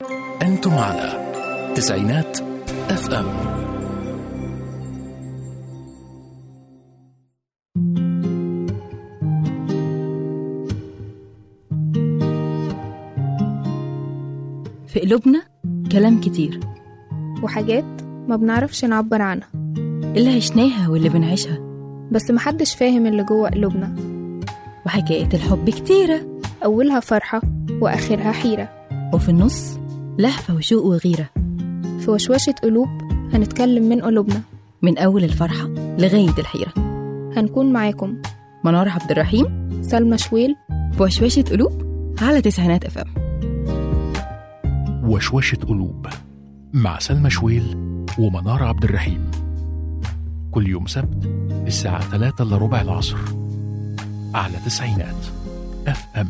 أنتم على تسعينات اف ام في قلوبنا كلام كتير وحاجات ما بنعرفش نعبر عنها اللي عشناها واللي بنعيشها بس محدش فاهم اللي جوه قلوبنا وحكايات الحب كتيرة أولها فرحة وآخرها حيرة وفي النص لهفة وشوق وغيرة في وشوشة قلوب هنتكلم من قلوبنا من أول الفرحة لغاية الحيرة هنكون معاكم منار عبد الرحيم سلمى شويل في وشوشة قلوب على تسعينات اف ام وشوشة قلوب مع سلمى شويل ومنار عبد الرحيم كل يوم سبت الساعة 3 إلا ربع العصر على تسعينات اف ام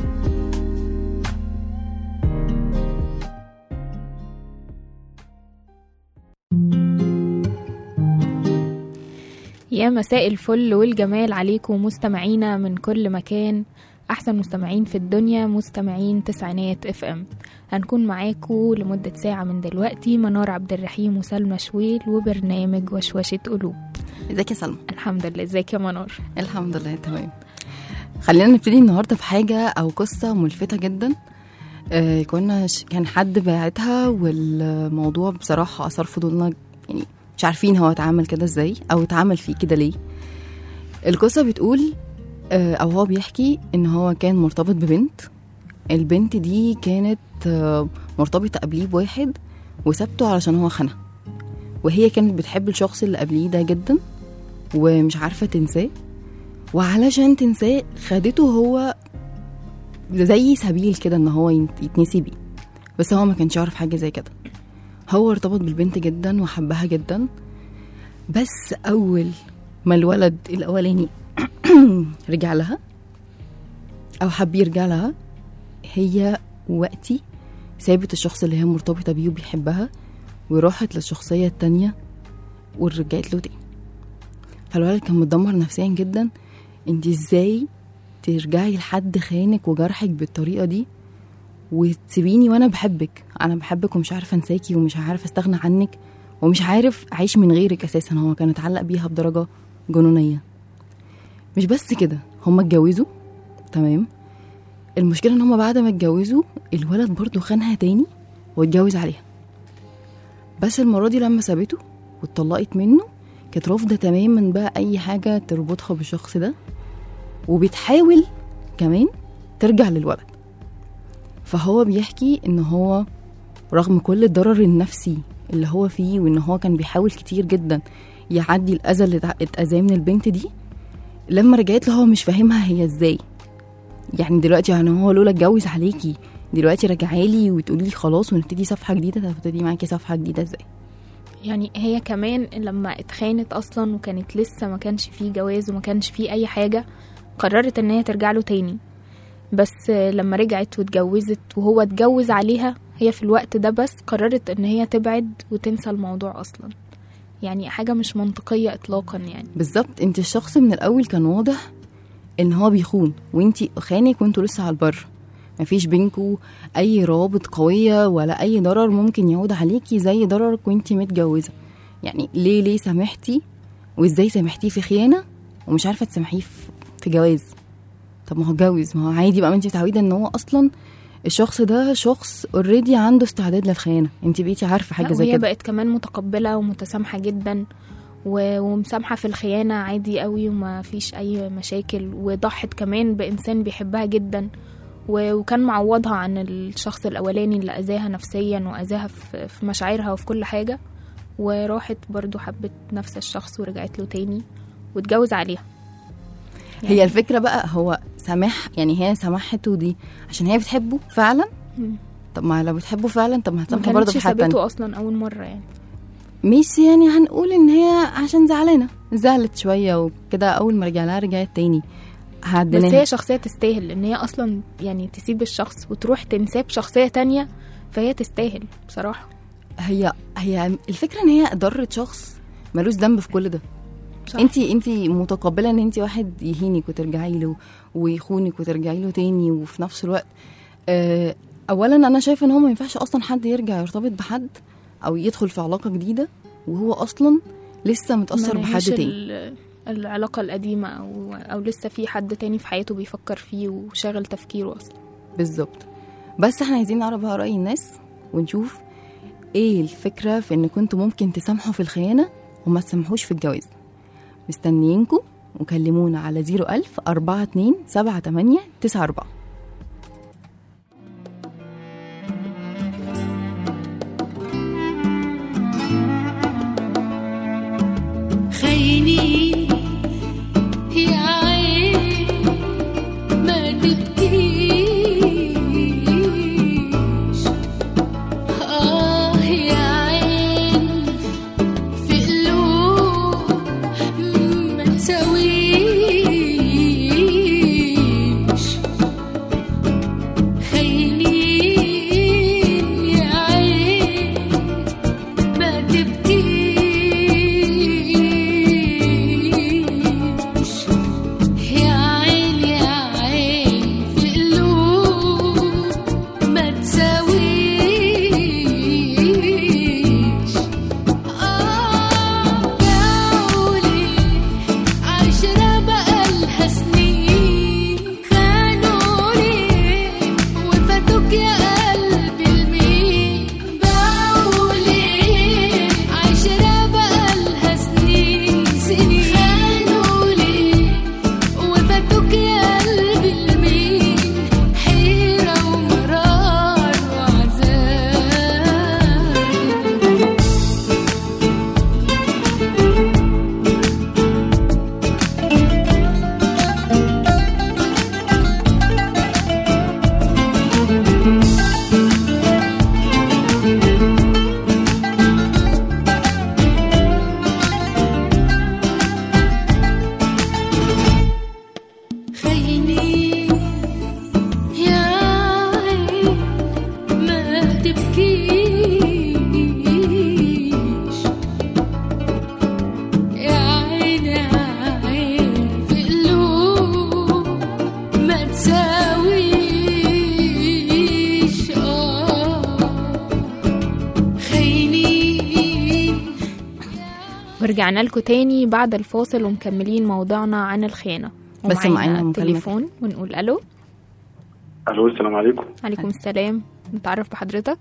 يا مساء الفل والجمال عليكم مستمعينا من كل مكان أحسن مستمعين في الدنيا مستمعين تسعينات اف ام هنكون معاكم لمدة ساعة من دلوقتي منار عبد الرحيم وسلمى شويل وبرنامج وشوشة قلوب ازيك يا سلمى الحمد لله ازيك يا منار الحمد لله تمام خلينا نبتدي النهارده بحاجه او قصه ملفته جدا آه كنا ش... كان حد باعتها والموضوع بصراحه اثار فضولنا يعني مش عارفين هو اتعامل كده ازاي او اتعامل فيه كده ليه القصه بتقول آه او هو بيحكي ان هو كان مرتبط ببنت البنت دي كانت آه مرتبطه قبليه بواحد وسابته علشان هو خانها وهي كانت بتحب الشخص اللي قبليه ده جدا ومش عارفه تنساه وعلشان تنساه خدته هو زي سبيل كده ان هو ينت- يتنسي بيه بس هو ما كانش يعرف حاجه زي كده هو ارتبط بالبنت جدا وحبها جدا بس اول ما الولد الاولاني رجع لها او حب يرجع لها هي وقتي سابت الشخص اللي هي مرتبطه بيه وبيحبها وراحت للشخصيه التانية ورجعت له تاني فالولد كان متدمر نفسيا جدا انت ازاي ترجعي لحد خانك وجرحك بالطريقه دي وتسيبيني وانا بحبك انا بحبك ومش عارفه انساكي ومش عارفه استغنى عنك ومش عارف اعيش من غيرك اساسا هو كان اتعلق بيها بدرجه جنونيه مش بس كده هما اتجوزوا تمام المشكله ان هما بعد ما اتجوزوا الولد برضه خانها تاني واتجوز عليها بس المره دي لما سابته واتطلقت منه كانت رافضه تماما بقى اي حاجه تربطها بالشخص ده وبتحاول كمان ترجع للولد فهو بيحكي ان هو رغم كل الضرر النفسي اللي هو فيه وان هو كان بيحاول كتير جدا يعدي الاذى اللي اتع- اتاذاه من البنت دي لما رجعت له هو مش فاهمها هي ازاي يعني دلوقتي يعني هو لولا اتجوز عليكي دلوقتي رجعالي وتقولي لي خلاص ونبتدي صفحه جديده طب ابتدي معاكي صفحه جديده ازاي يعني هي كمان لما اتخانت اصلا وكانت لسه ما كانش فيه جواز وما كانش فيه اي حاجه قررت ان هي ترجع له تاني بس لما رجعت واتجوزت وهو اتجوز عليها هي في الوقت ده بس قررت ان هي تبعد وتنسى الموضوع اصلا يعني حاجه مش منطقيه اطلاقا يعني بالظبط انت الشخص من الاول كان واضح ان هو بيخون وانت خانك وانتوا لسه على البر مفيش بينكوا اي روابط قويه ولا اي ضرر ممكن يعود عليكي زي ضررك وانت متجوزه يعني ليه ليه سامحتي وازاي سامحتيه في خيانه ومش عارفه تسامحيه في- في جواز طب ما هو اتجوز ما هو عادي بقى ما انت متعوده ان هو اصلا الشخص ده شخص اوريدي عنده استعداد للخيانه انت بقيتي عارفه حاجه لا، زي وهي كده بقت كمان متقبله ومتسامحه جدا و- ومسامحه في الخيانه عادي قوي وما فيش اي مشاكل وضحت كمان بانسان بيحبها جدا و- وكان معوضها عن الشخص الاولاني اللي اذاها نفسيا واذاها في في مشاعرها وفي كل حاجه وراحت برضو حبت نفس الشخص ورجعت له تاني واتجوز عليها هي الفكره بقى هو سامح يعني هي سمحته دي عشان هي بتحبه فعلا مم. طب ما لو بتحبه فعلا طب ما ما هتسامحه برضه كانتش في حاجه تانية سابته اصلا اول مره يعني مش يعني هنقول ان هي عشان زعلانه زعلت شويه وكده اول ما رجع لها رجعت تاني بس هعدلها هي شخصيه تستاهل ان هي اصلا يعني تسيب الشخص وتروح تنساه بشخصيه تانية فهي تستاهل بصراحه هي هي الفكره ان هي ضرت شخص ملوش ذنب في كل ده صح. انت انت متقبله ان انت واحد يهينك وترجعي له ويخونك وترجعي له تاني وفي نفس الوقت آه اولا انا شايفه ان هو ما ينفعش اصلا حد يرجع يرتبط بحد او يدخل في علاقه جديده وهو اصلا لسه متاثر ما بحد نهيش تاني ال- العلاقة القديمة أو أو لسه في حد تاني في حياته بيفكر فيه وشاغل تفكيره أصلا بالظبط بس احنا عايزين نعرف بقى راي الناس ونشوف ايه الفكره في ان كنتوا ممكن تسامحوا في الخيانه وما تسامحوش في الجواز مستنيينكم وكلمونا على 01000 42 78 94 خيني يا عين ما تبكيش آه يا عين في قلوب ما تساويش خاينين يا عين ما تبكيش يا عين يا عين في قلوب ما تساويش آه قولي عشرة بقالها سنين خانوني وفاتوك يا قلبي المين بقولي عشرة بقالها سنين سنين خانوني وفاتوك يا قلبي المين حيرة ومرار وعذاب خيني يا عين ما تبكيش يا عين يا عين في قلوب ما تساويش آه خيني ورجعنا لكم تاني بعد الفاصل ومكملين موضوعنا عن الخيانة بس ومعانا معانا مكالمة تليفون ونقول ألو الو السلام عليكم عليكم السلام نتعرف بحضرتك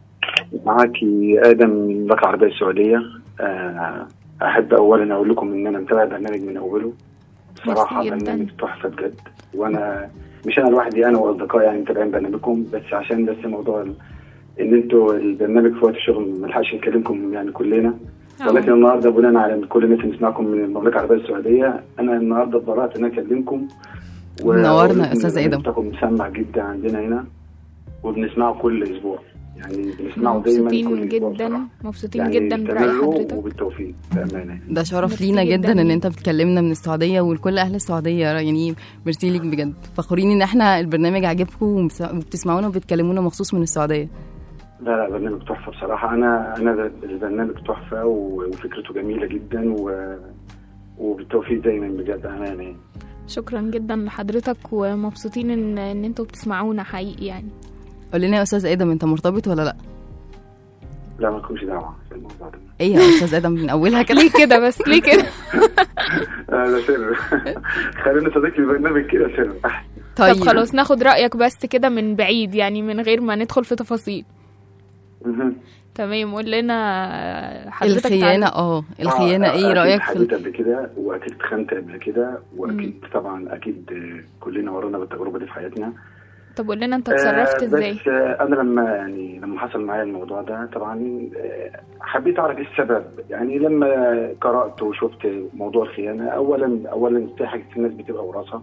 معاكي ادم من المملكه العربيه السعوديه آه، احب اولا اقول لكم ان انا متابع البرنامج من اوله بصراحه ميرسي جداً. برنامج تحفه بجد وانا مش انا لوحدي انا واصدقائي يعني متابعين برنامجكم بس عشان بس موضوع ال- ان انتوا البرنامج في وقت الشغل ما لحقش نكلمكم يعني كلنا ولكن أه. النهارده بناء على إن كل الناس اللي بتسمعكم من المملكه العربيه السعوديه انا النهارده اتبرعت ان انا اكلمكم و- منورنا يا وأقول لكم أستاذ إن آدم. بتاعكم مسمع جدا عندنا هنا وبنسمعه كل اسبوع يعني بنسمعه دايما كل مبسوطين اسبوع جدا بصراحة. مبسوطين يعني جدا برأي استمروا حضرتك وبالتوفيق بامانه ده شرف ميرسي لينا جدا, جداً. ان انت بتكلمنا من السعوديه ولكل اهل السعوديه يعني ميرسي ليك بجد فخورين ان احنا البرنامج عاجبكم ومس- وبتسمعونا وبتكلمونا مخصوص من السعوديه لا لا برنامج تحفه بصراحه انا انا البرنامج تحفه و- وفكرته جميله جدا و وبالتوفيق دايما بجد امانه يعني. شكرا جدا لحضرتك ومبسوطين ان ان انتوا بتسمعونا حقيقي يعني قول لنا يا استاذ ادم انت مرتبط ولا لا لا ما لكمش دعوه في الموضوع ده ايه يا استاذ ادم من اولها كده ليه كده بس ليه كده آه، ده سر خلينا صديقي البرنامج كده سر طب خلاص ناخد رأيك بس كده من بعيد يعني من غير ما ندخل في تفاصيل مهم. تمام قول لنا حضرتك الخيانه تعرف- اه الخيانه آه، ايه أكيد رايك في حبيت ال- قبل كده واكيد اتخنت قبل كده واكيد طبعا اكيد آه، كلنا ورانا بالتجربه دي في حياتنا طب قول لنا انت اتصرفت آه، ازاي بس آه، انا لما يعني لما حصل معايا الموضوع ده طبعا آه، حبيت اعرف ايه السبب يعني لما قرات وشفت موضوع الخيانه اولا اولا في حاجه في ناس بتبقى وراثه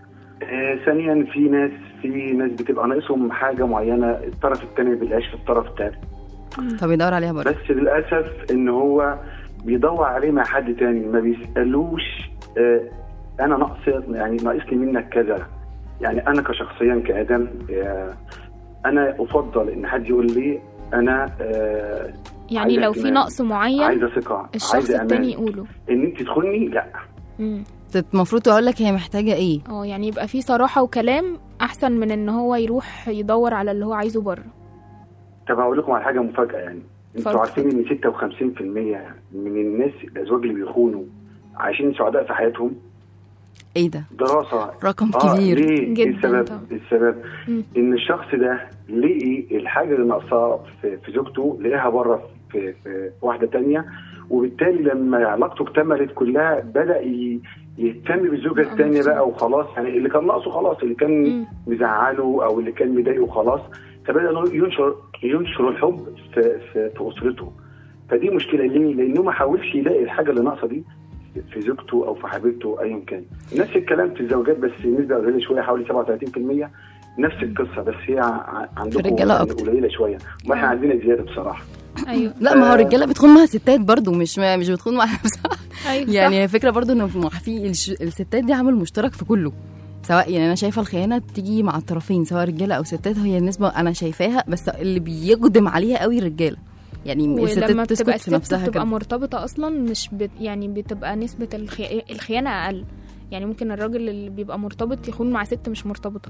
آه، ثانيا في ناس في ناس بتبقى ناقصهم حاجه معينه الطرف الثاني ما بيلاقيش في الطرف الثاني طب يدور عليها برضه بس للاسف ان هو بيدور عليه مع حد تاني ما بيسالوش آه، انا ناقص يعني ناقصني منك كذا يعني انا كشخصيا كادم آه، انا افضل ان حد يقول لي انا آه، يعني عايزة لو في اهتمام، نقص معين عايزه ثقه الشخص عايزه التاني امان يقوله ان انت تخوني لا مم. المفروض تقول لك هي محتاجه ايه اه يعني يبقى في صراحة وكلام أحسن من إن هو يروح يدور على اللي هو عايزه بره طب هقول لكم على حاجه مفاجاه يعني انتوا اتفضل. عارفين ان 56% من الناس الازواج اللي بيخونوا عايشين سعداء في حياتهم ايه ده دراسه رقم اه كبير ليه؟ إيه جداً السبب؟ طبعاً. السبب مم. ان الشخص ده لقي الحاجه اللي ناقصاه في, في زوجته لقاها بره في, في واحده تانية وبالتالي لما علاقته اكتملت كلها بدا ي- يهتم بالزوجه بقى الثانيه مبسوط. بقى وخلاص يعني اللي كان ناقصه خلاص اللي كان مم. مزعله او اللي كان مضايقه خلاص فبدا إنه ينشر ينشر الحب في, في, في اسرته فدي مشكله ليه؟ لانه ما حاولش يلاقي الحاجه اللي ناقصه دي في زوجته او في حبيبته ايا كان نفس الكلام في الزوجات بس نسبه قليله شويه حوالي 37% نفس القصه بس هي ع- عندكم الرجالة يعني أكتر. قليله شويه واحنا آه. عندنا زياده بصراحه أيوه لا ما هو الرجاله بتخون مع ستات برضو مش مش بتخون مع نفسها أيوه يعني صح. هي فكره برضو انه في في الش- الستات دي عامل مشترك في كله سواء يعني انا شايفه الخيانه تيجي مع الطرفين سواء رجاله او ستات هي النسبه انا شايفاها بس اللي بيقدم عليها قوي الرجاله يعني ولما الستات بتبقى تسكت في الست نفسها بتبقى كده مرتبطة أصلا مش بت يعني بتبقى نسبة الخي... الخيانة أقل يعني ممكن الراجل اللي بيبقى مرتبط يخون مع ست مش مرتبطة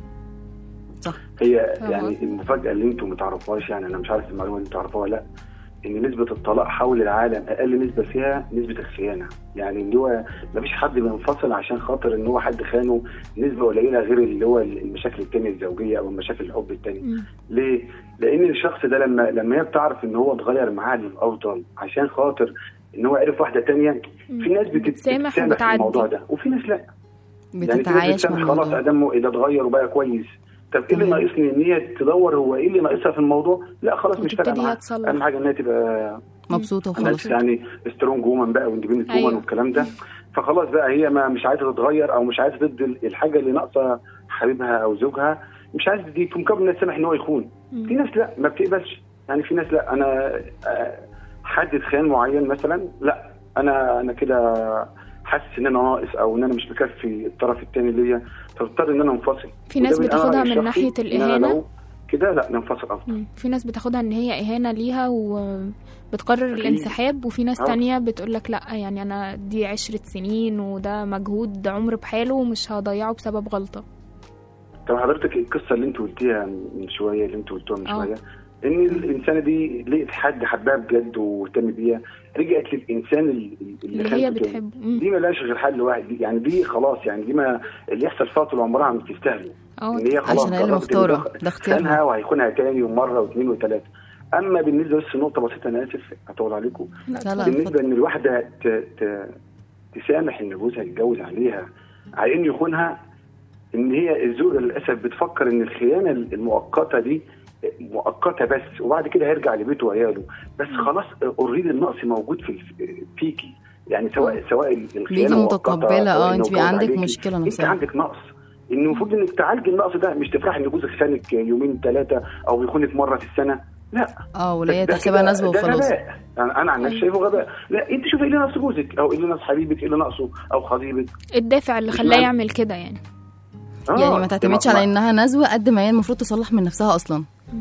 هي فاهمة يعني قصدي؟ المفاجاه اللي انتم ما تعرفوهاش يعني انا مش عارف المعلومه دي تعرفوها ولا لا ان نسبه الطلاق حول العالم اقل نسبه فيها نسبه الخيانه يعني اللي هو ما فيش حد بينفصل عشان خاطر ان هو حد خانه نسبه قليله غير اللي هو المشاكل التانية الزوجيه او المشاكل الحب التانية مم. ليه؟ لان الشخص ده لما لما هي بتعرف ان هو اتغير معاها للافضل عشان خاطر ان هو عرف واحده تانية في ناس بت- بتسامح بتسامح في وبتعدي. الموضوع ده وفي ناس لا يعني في ناس بتتعايش مع بتسامح خلاص الموضوع ادم اذا اتغير وبقى كويس طب ايه اللي تمام. ناقصني ان هي تدور هو ايه اللي ناقصها في الموضوع لا خلاص مش فارقه وتبتدي هي معاها تصلح. اهم حاجه ان هي تبقى مبسوطه أنا وخلاص يعني سترونج وومن بقى واندبندنت أيوة. وومن والكلام ده فخلاص بقى هي ما مش عايزه تتغير او مش عايزه تدي الحاجه اللي ناقصه حبيبها او زوجها مش عايزه تدي في مقابل انها تسامح ان هو يخون في ناس لا ما بتقبلش يعني في ناس لا انا آه، حد اتخان معين مثلا لا انا انا كده حاسس ان انا ناقص او ان انا مش مكفي الطرف الثاني ليا فاضطر ان انا انفصل في ناس وده من بتاخدها أمر من الشخصي ناحية إن أنا الإهانة. لو كده لا ننفصل افضل مم. في ناس بتاخدها ان هي اهانه ليها وبتقرر أكيد. الانسحاب وفي ناس آه. تانية بتقول لك لا يعني انا دي عشرة سنين وده مجهود عمر بحاله ومش هضيعه بسبب غلطه طب حضرتك القصه اللي انت قلتيها من شويه اللي انت قلتوها من آه. شويه ان الانسانه دي لقيت حد حبها بجد واهتم بيها رجعت للانسان اللي, اللي كانت هي بتحبه. بتحبه مم. دي ملهاش غير حل واحد دي يعني دي خلاص يعني دي ما اللي يحصل فيها طول عمرها مش تستاهله اه ان هي خلاص عشان هي اللي قررت إن مختارة. ده ده اختيارها. خانها وهيخونها تاني ومره واثنين وثلاثه اما بالنسبه بس نقطه بسيطه انا اسف هطول عليكم لا لا لا بالنسبه اتفضل. ان الواحده ت... ت... تسامح ان جوزها يتجوز عليها على انه يخونها ان هي الزوجه للاسف بتفكر ان الخيانه المؤقته دي مؤقته بس وبعد كده هيرجع لبيته وعياله بس خلاص اوريدي النقص موجود في الف- فيكي يعني سواء سواء الخيانه بيجي مؤقتة، متقبلة، سواء اه، إنه انت بيبقى جوز عندك عليكي. مشكلة انت نفسها. عندك نقص ان المفروض انك تعالجي النقص ده مش تفرحي ان جوزك خانك يومين ثلاثه او بيخونك مره في السنه لا اه ولا هي ده تحسبها كده- نسبه ده وخلاص غباء يعني انا عن نفسي شايفه غباء لا انت شوفي ايه اللي ناقص جوزك او ايه اللي ناقص حبيبك ايه اللي ناقصه او خطيبك الدافع اللي مش خلاه معنى- يعمل كده يعني آه، يعني ما تعتمدش ما- على انها نزوه قد ما هي المفروض تصلح من نفسها اصلا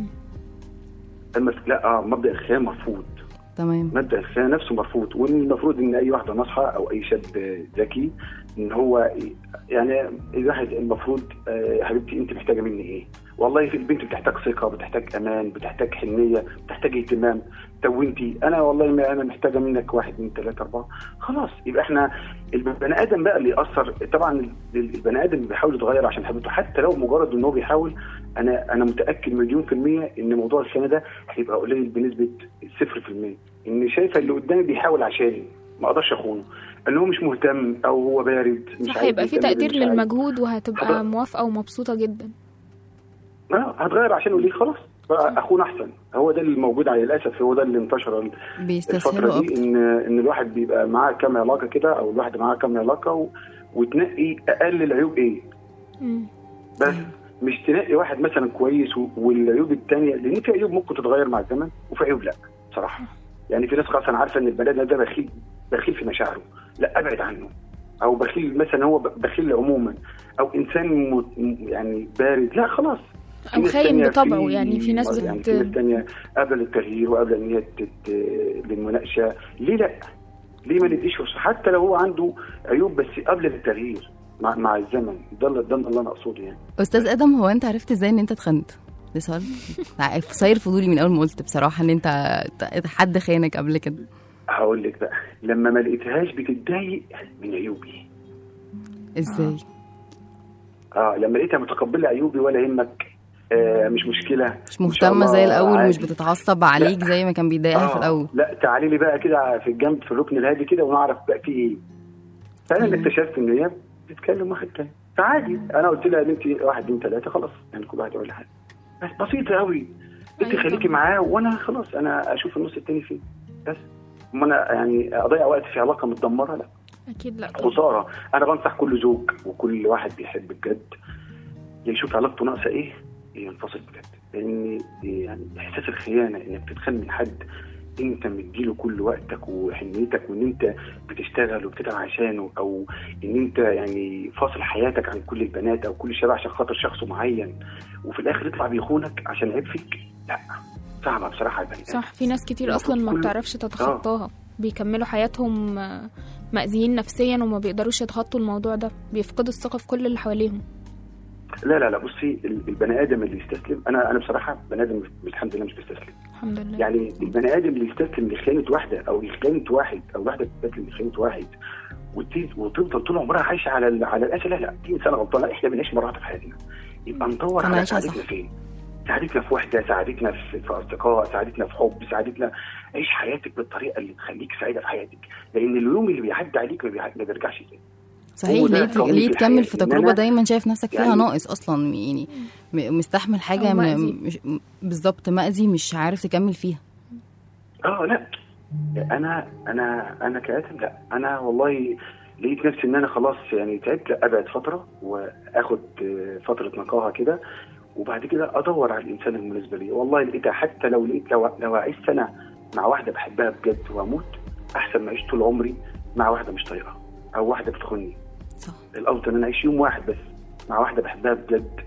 ما- لا اه مبدا الخيانه مرفوض تمام مبدا الخيانه نفسه مرفوض والمفروض ان اي واحده ناصحه او اي شاب ذكي ان هو يعني الواحد المفروض آه، يا حبيبتي انت محتاجه مني ايه؟ والله في البنت بتحتاج ثقه بتحتاج امان بتحتاج حنيه بتحتاج اهتمام طب وانت انا والله ما انا محتاجه منك واحد اثنين ثلاثه اربعه خلاص يبقى احنا البني ادم بقى اللي ياثر طبعا البني ادم بيحاول يتغير عشان حبيبته حتى لو مجرد ان هو بيحاول انا انا متاكد مليون في الميه ان موضوع الخيانه ده هيبقى قليل بنسبه 0% ان شايفه اللي قدامي بيحاول عشاني ما اقدرش اخونه ان هو مش مهتم او هو بارد مش صح عايز هيبقى في يهتم بيه، تقدير مش عايز. للمجهود وهتبقى حضر- موافقه ومبسوطه جدا اه هتغير عشانه ليه خلاص بقى اخونا احسن هو ده اللي موجود على للاسف هو ده اللي انتشر الفتره بيستسهلوا دي اكتر ان ان الواحد بيبقى معاه كام علاقه كده او الواحده معاها كام علاقه و... وتنقي اقل العيوب ايه مم. بس مش تنقي واحد مثلا كويس و... والعيوب الثانيه لان في عيوب ممكن تتغير مع الزمن وفي عيوب لا بصراحه يعني في ناس خلاص انا عارفه ان البني ادم ده بخيل بخيل في مشاعره لا ابعد عنه او بخيل مثلا هو بخيل عموما او انسان م... يعني بارد لا خلاص في او ناس خاين تانية بطبعه في- يعني في ناس يعني بت في ناس تانية قبل التغيير وقبل ان هي تت... للمناقشه ليه لا؟ ليه ما نديش فرصه حتى لو هو عنده عيوب بس قبل التغيير مع, مع الزمن ده اللي- ده اللي انا اقصده يعني استاذ ادم هو انت عرفت ازاي ان انت اتخنت ده سؤال صاير فضولي من اول ما قلت بصراحه ان انت ت- حد خانك قبل كده هقول لك بقى لما ما لقيتهاش بتتضايق من عيوبي ازاي اه لما لقيتها متقبله عيوبي ولا يهمك آه مش مشكله مش إن شاء مهتمه الله زي الاول ومش عادي. بتتعصب عليك زي ما كان بيضايقها في الاول لا تعالي لي بقى كده في الجنب في الركن الهادي كده ونعرف بقى في ايه فانا اللي اكتشفت ان هي بتتكلم واحد تاني فعادي انا قلت لها يا بنتي واحد اثنين ثلاثه خلاص يعني كل واحد يقول حاجه بس بسيطه قوي انت أيوة خليكي طبعا. معاه وانا خلاص انا اشوف النص التاني فين بس ما انا يعني اضيع وقت في علاقه متدمره لا اكيد لا طبعا. خساره انا بنصح كل زوج وكل واحد بيحب بجد يشوف علاقته ناقصه ايه ينفصل بجد لان يعني احساس الخيانه انك تتخان من حد انت مديله كل وقتك وحنيتك وان انت بتشتغل وبتتعب عشانه او ان انت يعني فاصل حياتك عن كل البنات او كل الشباب عشان خاطر شخص معين وفي الاخر يطلع بيخونك عشان عيب فيك لا صعبه بصراحه البني آدم. صح في ناس كتير المفروض اصلا ما كله- بتعرفش تتخطاها بيكملوا حياتهم آه، مأذيين نفسيا وما بيقدروش يتخطوا الموضوع ده بيفقدوا الثقة في كل اللي حواليهم لا لا لا بصي ال- البني ادم اللي يستسلم انا انا بصراحه بني ادم مش- الحمد لله مش بستسلم الحمد لله يعني البني ادم اللي يستسلم لخيانه واحده او لخيانه واحد او واحده تستسلم لخيانه واحد وت- وتفضل طول عمرها عايشه على ال- على الاسى لا لا دي انسانه غلطانه احنا بنعيش مره واحده في حياتنا يبقى ندور كان على عايشها سعادتنا صح. فين سعادتنا في وحده سعادتنا في, في اصدقاء سعادتنا في حب سعادتنا عيش حياتك بالطريقه اللي تخليك سعيده في حياتك لان اليوم اللي بيعدي عليك ما, بيع- ما بيرجعش تاني صحيح هو ده ليه قوي ليه في تكمل الحياة، في إن تجربه أنا- دايما شايف نفسك فيها يعني- ناقص اصلا يعني م- مستحمل حاجه أو م- مأذي. مش م- بالظبط مأذي مش عارف تكمل فيها اه لا انا انا انا كاتب لا انا والله لقيت نفسي ان انا خلاص يعني تعبت لا ابعد فتره واخد آه، فتره نقاهه كده وبعد كده ادور على الانسان المناسب لي والله لقيتها حتى لو لقيت لو لو اعيش سنه مع واحده بحبها بجد واموت احسن ما اعيش طول عمري مع واحده مش طايقها او واحده بتخوني صح الافضل ان انا اعيش يوم واحد بس مع واحده بحبها بجد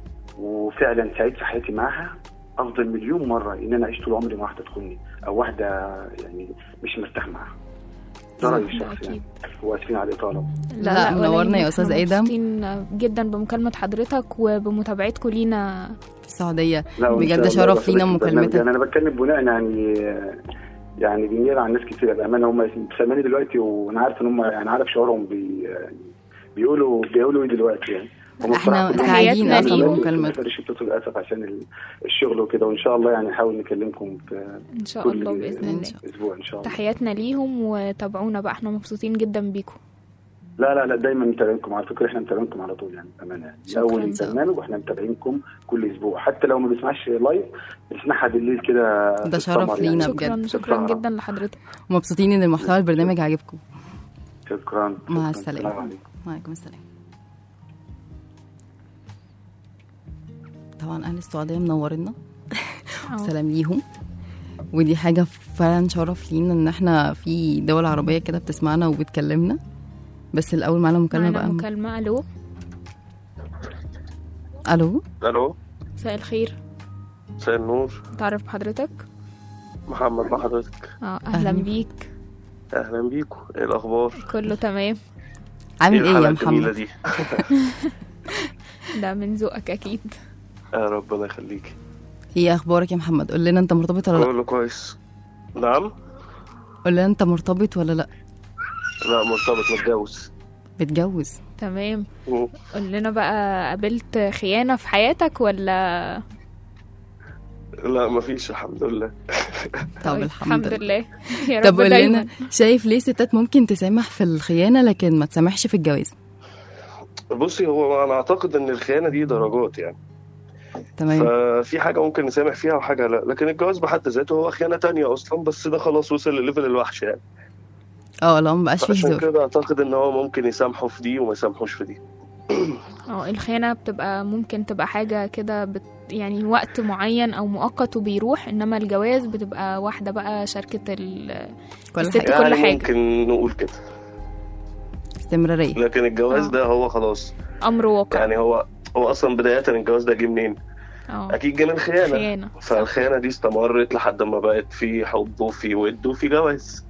وفعلا سعيد في حياتي معاها افضل مليون مره ان انا اعيش طول عمري مع واحده تخوني او واحده يعني مش مرتاح معاها ده رايي ده الشخصي أكيد. يعني واسفين على الاطاله لا، ولا منورنا يا يهمك. أستاذ إحنا آدم. مبسوطين جدا بمكالمة حضرتك وبمتابعتكم لينا في السعوديه لا وإن بجد شاء الله شرف لينا بصدق البرنامج. مكالمتك. يعني انا بتكلم بناء يعني يعني بنيل عن ناس كتير بامانه هم سامعيني دلوقتي وانا عارف ان هم يعني عارف شعورهم بي بيقولوا بيقولوا ايه دلوقتي يعني هم احنا بصراحة كلهم سعيدين تحياتنا اصلا ليهم. بمكالمتك مقدرش يتصل للاسف عشان ال- الشغل وكده وان شاء الله يعني نحاول نكلمكم في إن شاء كل الله بإذن إن الله شاء اسبوع ان شاء الله تحياتنا ليهم وتابعونا بقى احنا مبسوطين جدا بيكم لا لا لا دايما متابعينكم على فكره احنا متابعينكم على طول يعني بامانه يعني شكراً. اول البرنامج واحنا متابعينكم كل اسبوع حتى لو ما بنسمعش لايف بنسمعها بالليل كده في ده شرف السمر لينا يعني. شكرا بجد. شكرا السهرة. جدا لحضرتك مبسوطين ان المحتوى البرنامج عاجبكم شكرا مع شكراً. السلامة. السلام عليكم وعليكم السلام طبعا اهل السعوديه منورنا أهو. سلام ليهم ودي حاجه فعلا شرف لينا ان احنا في دول عربيه كده بتسمعنا وبتكلمنا بس الاول معانا مكالمه معانا بقى مكالمة ألو الو الو مساء الخير مساء النور تعرف بحضرتك محمد مع حضرتك اه أهلا أهلا. بيك اهلا بيكم ايه الاخبار كله تمام عامل ايه يا الحلقة الجميلة محمد دي ده من ذوقك أكيد يا ربنا يخليك ايه اخبارك يا محمد قول لنا انت مرتبط ولا لا كله كويس نعم قول لنا انت مرتبط ولا لا لا مرتبط متجوز بتجوز تمام مم. قول لنا بقى قابلت خيانة في حياتك ولا لا مفيش الحمد لله طب طيب، الحمد لله لله يا طب رب قول دايما لنا شايف ليه ستات ممكن تسامح في الخيانه لكن ما تسامحش في الجواز بصي هو انا اعتقد ان الخيانة دي درجات يعني تمام ففي حاجة ممكن نسامح فيها وحاجة لا لكن الجواز بحد ذاته هو خيانة تانية اصلا بس ده خلاص وصل لليفل الوحش يعني اه لا ما بقاش فيه عشان هزار كده اعتقد ان هو ممكن يسامحوا في دي وما يسامحوش في دي اه الخيانة بتبقى ممكن تبقى حاجة كده بت يعني وقت معين أو مؤقت وبيروح إنما الجواز بتبقى واحدة بقى شركة ال كل الست حاجه كل يعني حاجة. ممكن نقول كده استمراريه لكن الجواز آه. ده هو خلاص أمر واقع يعني هو هو اصلا بداية الجواز ده جه منين؟ اه اكيد جه من خيانة خيانة فالخيانة دي استمرت لحد ما بقت في حب وفي ود وفي جواز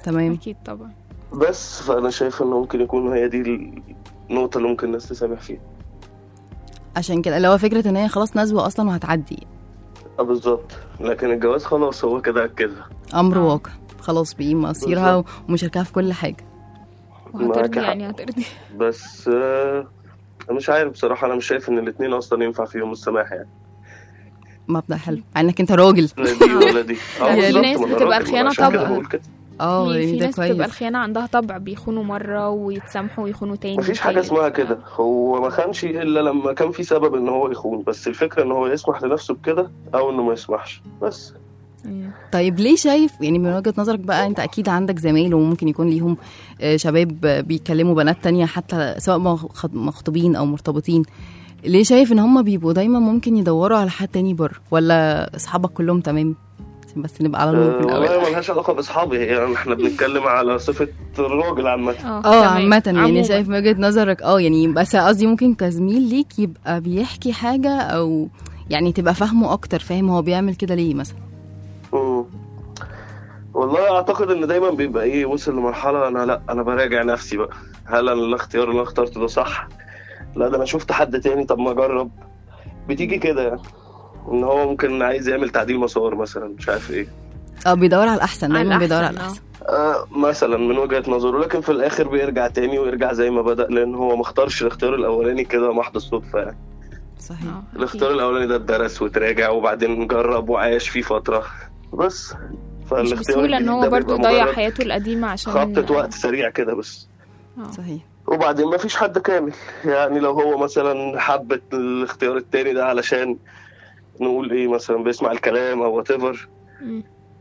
تمام اكيد طبعا بس فانا شايف انه ممكن يكون هي دي النقطه اللي ممكن الناس تسامح فيها عشان كده اللي هو فكره ان هي خلاص نزوه اصلا وهتعدي اه بالظبط لكن الجواز خلاص هو كده كده امر آه. واقع خلاص بقي مصيرها ومشاركها في كل حاجه وهترضي معاكي حق. يعني هترضي بس آه، أنا مش عارف بصراحه انا مش شايف ان الاثنين اصلا ينفع فيهم السماح يعني مبدا حلو مع انك انت راجل لا دي ولا دي اه في بالظبط، ناس ما أنا بتبقى راجل، الخيانة عشان كده طبع. بقول كده اه في, يعني في ده ناس بتبقى كويس الخيانة عندها طبع بيخونوا مرة ويتسامحوا ويخونوا تاني مفيش حاجة وتالت. اسمها كده هو ما خانش إلا لما كان في سبب إن هو يخون بس الفكرة إن هو يسمح لنفسه بكده أو إنه ما يسمحش بس مم. طيب ليه شايف يعني من وجهة نظرك بقى انت اكيد عندك زمايل وممكن يكون ليهم آه، شباب آه، بيكلموا بنات تانية حتى سواء مخ- مخطوبين او مرتبطين ليه شايف ان هم بيبقوا دايما ممكن يدوروا على حد تاني بره ولا اصحابك كلهم تمام عشان بس نبقى على نور أه من الاول والله ملهاش علاقة بأصحابي يعني إحنا بنتكلم على صفة الراجل عامة اه تمام. عامة يعني عموماً. شايف من وجهة نظرك اه يعني بس قصدي ممكن كزميل ليك يبقى بيحكي حاجة او يعني تبقى فاهمه اكتر فاهم هو بيعمل كده ليه مثلا مم. والله أعتقد إن دايما بيبقى إيه وصل لمرحلة أنا لأ أنا براجع نفسي بقى هل أنا الاختيار اللي أنا اخترته ده صح؟ لا ده أنا شفت حد تاني طب ما أجرب بتيجي كده يعني إن هو ممكن عايز يعمل تعديل مسار مثلا مش عارف إيه اه بيدور على الاحسن على دايما بيدور على الأحسن، الاحسن آه مثلا من وجهة نظره لكن في الآخر بيرجع تاني ويرجع زي ما بدأ لأن هو ما اختارش الاختيار الأولاني كده محض الصدفة يعني صحيح اه أكيد. الاختيار الأولاني ده اتدرس وتراجع وبعدين جرب وعاش فيه فترة بس مش فالاختيار بسهولة ان الجديد هو ده برضو بيبقى يضيع مجرد حياته القديمة عشان خبطة وقت سريع كده بس آه. صحيح وبعدين ما فيش حد كامل يعني لو هو مثلا حب الاختيار التاني ده علشان نقول ايه مثلا بيسمع الكلام او وات ايفر مم.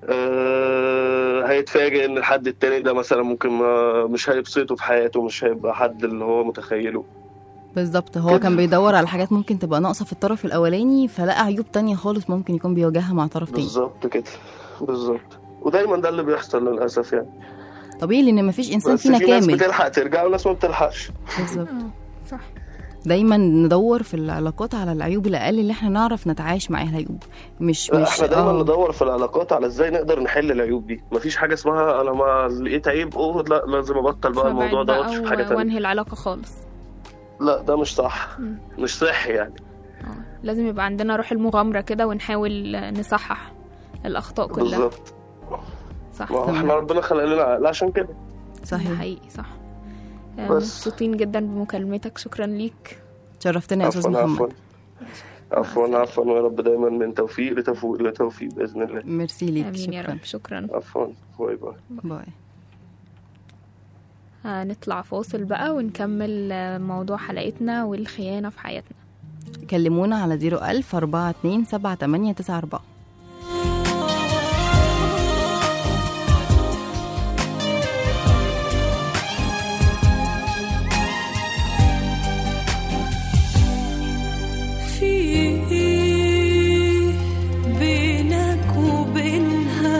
آه هيتفاجئ ان الحد التاني ده مثلا ممكن ما مش هيبسطه في حياته مش هيبقى حد اللي هو متخيله بالظبط هو كده. كان بيدور على حاجات ممكن تبقى ناقصة في الطرف الأولاني فلقى عيوب تانية خالص ممكن يكون بيواجهها مع طرف تاني بالظبط كده بالظبط ودايما ده اللي بيحصل للاسف يعني طبيعي لأن مفيش إنسان بس فينا في ناس كامل بتلحق ترجع وناس ما بتلحقش بالظبط اه صح دايما ندور في العلاقات على العيوب الأقل اللي احنا نعرف نتعايش معاها العيوب مش لا، مش احنا دايما آه، ندور في العلاقات على ازاي نقدر نحل العيوب دي مفيش حاجه اسمها انا ما لقيت عيب اوه لا لازم ابطل بقى الموضوع فبعد ده بقى واشوف حاجه و- تانية وانهي العلاقة خالص لا ده مش صح مم. مش صحي يعني اه لازم يبقى عندنا روح المغامرة كده ونحاول نصحح الأخطاء كلها بالظبط صح ما هو تمام. احنا ربنا خلق لنا عقل عشان كده ده صحيح حقيقي صح آه، بس. مبسوطين جدا بمكالمتك شكرا ليك شرفتنا يا أستاذ عفوا عفوا محمد عفوا عفوا ويا رب دايما من توفيق لتوفيق لتوفيق باذن الله ميرسي ليك آمين يا شكرا رب شكرا عفوا باي باي باي هنطلع فاصل بقى ونكمل آه، موضوع حلقتنا والخيانة في حياتنا كلمونا على 01000 42 7894 في إيه بينك وبينها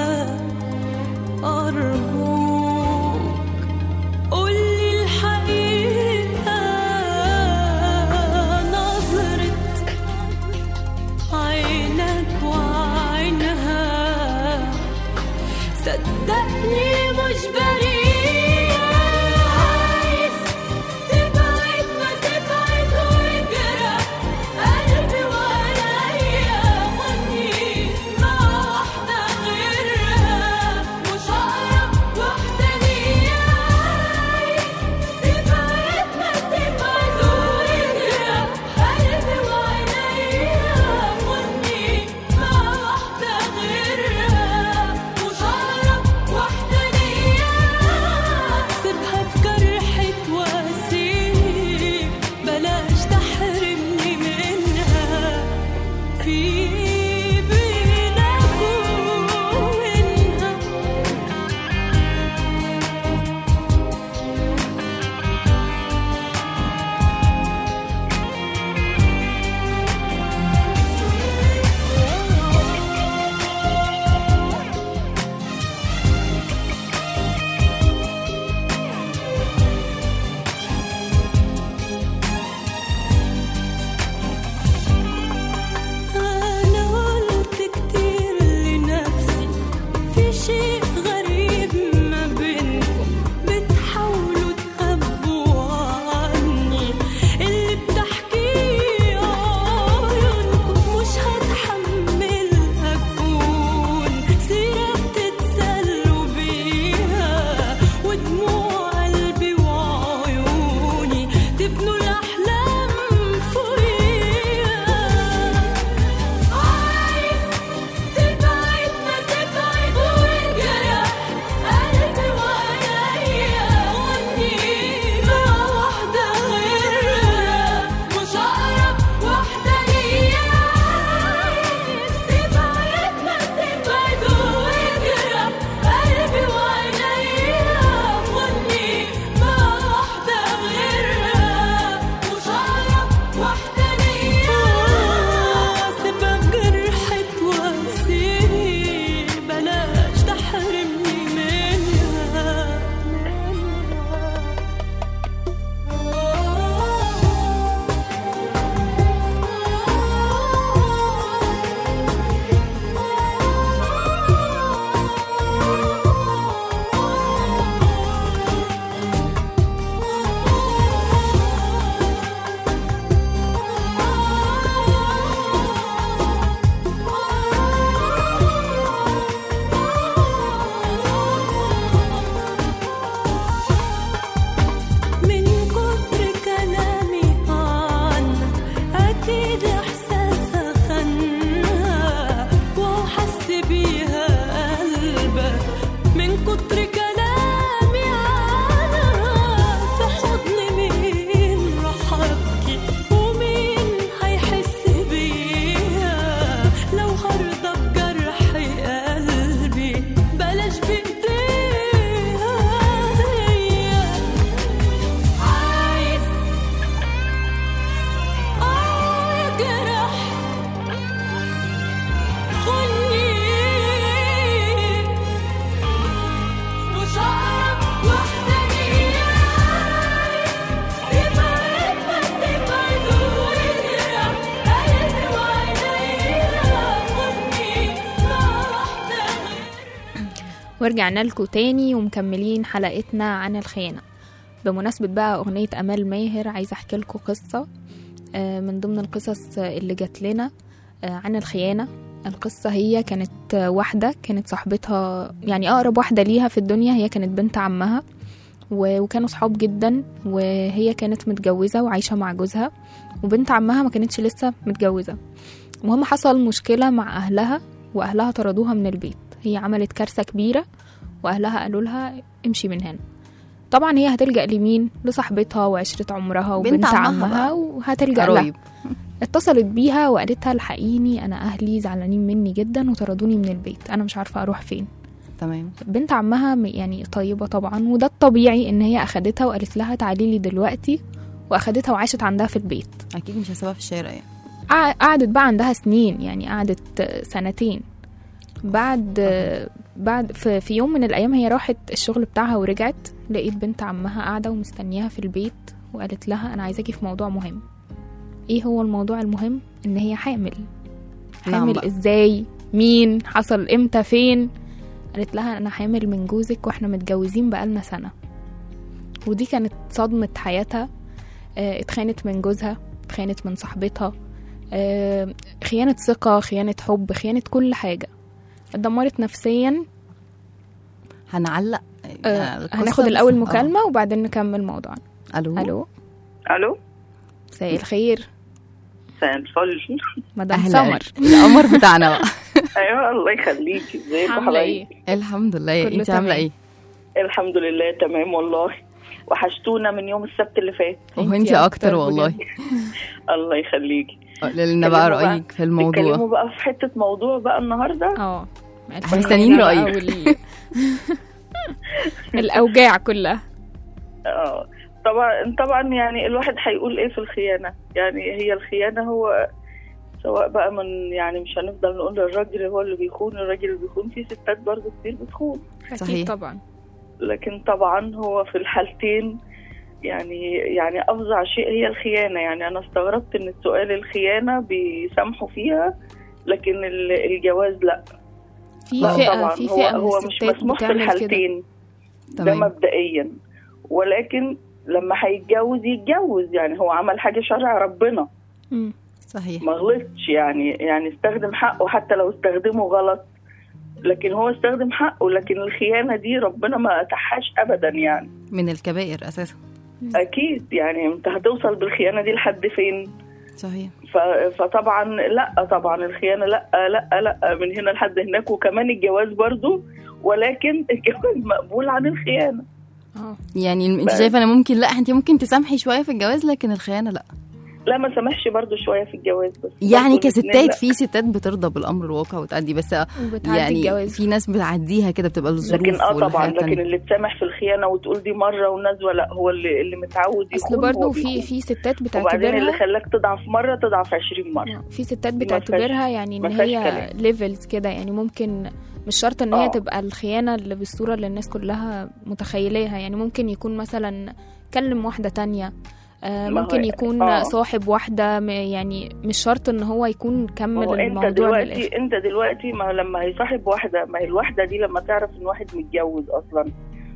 أرجوك قولي الحقيقة نظرة عينك ورجعنا لكم تاني ومكملين حلقتنا عن الخيانة بمناسبة بقى أغنية أمال ماهر عايزة أحكي لكم قصة آه، من ضمن القصص اللي جات لنا آه، عن الخيانة القصة هي كانت آه، واحدة كانت صاحبتها يعني أقرب واحدة ليها في الدنيا هي كانت بنت عمها و- وكانوا صحاب جدا وهي كانت متجوزة وعايشة مع جوزها وبنت عمها ما كانتش لسه متجوزة المهم حصل مشكلة مع أهلها وأهلها طردوها من البيت هي عملت كارثة كبيرة وأهلها قالوا لها امشي من هنا طبعا هي هتلجأ لمين لصاحبتها وعشرة عمرها بنت وبنت عمها عمها بقى. وهتلجأ لها قرايب اتصلت بيها وقالتها الحقيني انا اهلي زعلانين مني جدا وطردوني من البيت انا مش عارفه اروح فين تمام بنت عمها م- يعني طيبه طبعا وده الطبيعي ان هي اخدتها وقالت لها تعالي لي دلوقتي واخدتها وعاشت عندها في البيت اكيد مش هسيبها في الشارع يعني قع- قعدت بقى عندها سنين يعني قعدت آه، سنتين بعد آه، بعد في, في يوم من الايام هي راحت الشغل بتاعها ورجعت لقيت بنت عمها قاعده ومستنياها في البيت وقالت لها انا عايزاكي في موضوع مهم ايه هو الموضوع المهم ان هي حامل نعم حامل بقى. ازاي مين حصل امتى فين قالت لها انا حامل من جوزك واحنا متجوزين بقالنا سنه ودي كانت صدمه حياتها آه، اتخانت من جوزها اتخانت من صاحبتها آه، خيانه ثقه خيانه حب خيانه كل حاجه اتدمرت نفسيا هنعلق آه، يعني القصة هناخد بس- الاول آه. مكالمه وبعدين نكمل موضوعنا الو الو الو مساء الخير مساء الفل مدام اهلا سمر القمر بتاعنا بقى ايوه الله يخليكي ازيك عامله ايه الحمد لله كله انت عامله تمام. ايه الحمد لله تمام والله وحشتونا من يوم السبت اللي فات وانت انتي اكتر أكتر والله بجد. الله يخليكي قولي لنا بقى اتكلموا بقى- رايك في الموضوع اتكلموا بقى في حته موضوع بقى النهارده اه احنا مستنيين بقى رأيك. وال- الاوجاع كلها اه طبعا طبعا يعني الواحد هيقول ايه في الخيانه يعني هي الخيانه هو سواء بقى من يعني مش هنفضل نقول الراجل هو اللي بيخون الراجل اللي بيخون في ستات برضه كتير بتخون صحيح. اكيد طبعا لكن طبعا هو في الحالتين يعني يعني افظع شيء هي الخيانه يعني انا استغربت ان السؤال الخيانه بيسامحوا فيها لكن ال- الجواز لا في لا فئه طبعا في هو فئه من هو مش الستات مسموح في بتعمل كده الحالتين ده تمام مبدئيا ولكن لما هيتجوز يتجوز يعني هو عمل حاجه شرع ربنا مم. صحيح ما غلطش يعني يعني استخدم حقه حتى لو استخدمه غلط لكن هو استخدم حقه لكن الخيانه دي ربنا ما اتاحهاش ابدا يعني من الكبائر اساسا اكيد يعني انت هتوصل بالخيانه دي لحد فين صحيح ف- فطبعا لا طبعا الخيانه لا لا لا من هنا لحد هناك وكمان الجواز برضو ولكن الجواز مقبول عن الخيانه اه يعني انت بس. شايفه انا ممكن لا انت ممكن تسامحي شويه في الجواز لكن الخيانه لا لا ما سامحش برضو شويه في الجواز بس يعني برضو الاتنين كستات لا. في ستات بترضى بالامر الواقع وتأدي بس وبتعدي يعني الجواز في ناس بتعديها كده بتبقى الظروف لكن اه طبعا والحياة لكن التانية. اللي تسامح في الخيانه وتقول دي مره ونزوه لا هو اللي اللي متعود اصل يخون برضه هو في بيخون. في ستات وبعدين اللي بتعتبرها خلاك تضعف مره تضعف 20 مره في ستات ما بتعتبرها فيهاش- يعني ان ما فيهاش هي كلام. ليفلز كده يعني ممكن مش شرط ان هي آه. تبقى الخيانه اللي بالصوره اللي الناس كلها متخيلاها يعني ممكن يكون مثلا كلم واحده تانية آه، ما هو- ممكن يكون آه. صاحب واحده م- يعني مش شرط ان هو يكون ما كمل هو انت الموضوع دلوقتي للاخر انت دلوقتي ما لما هيصاحب واحده ما هي الواحده دي لما تعرف ان واحد متجوز اصلا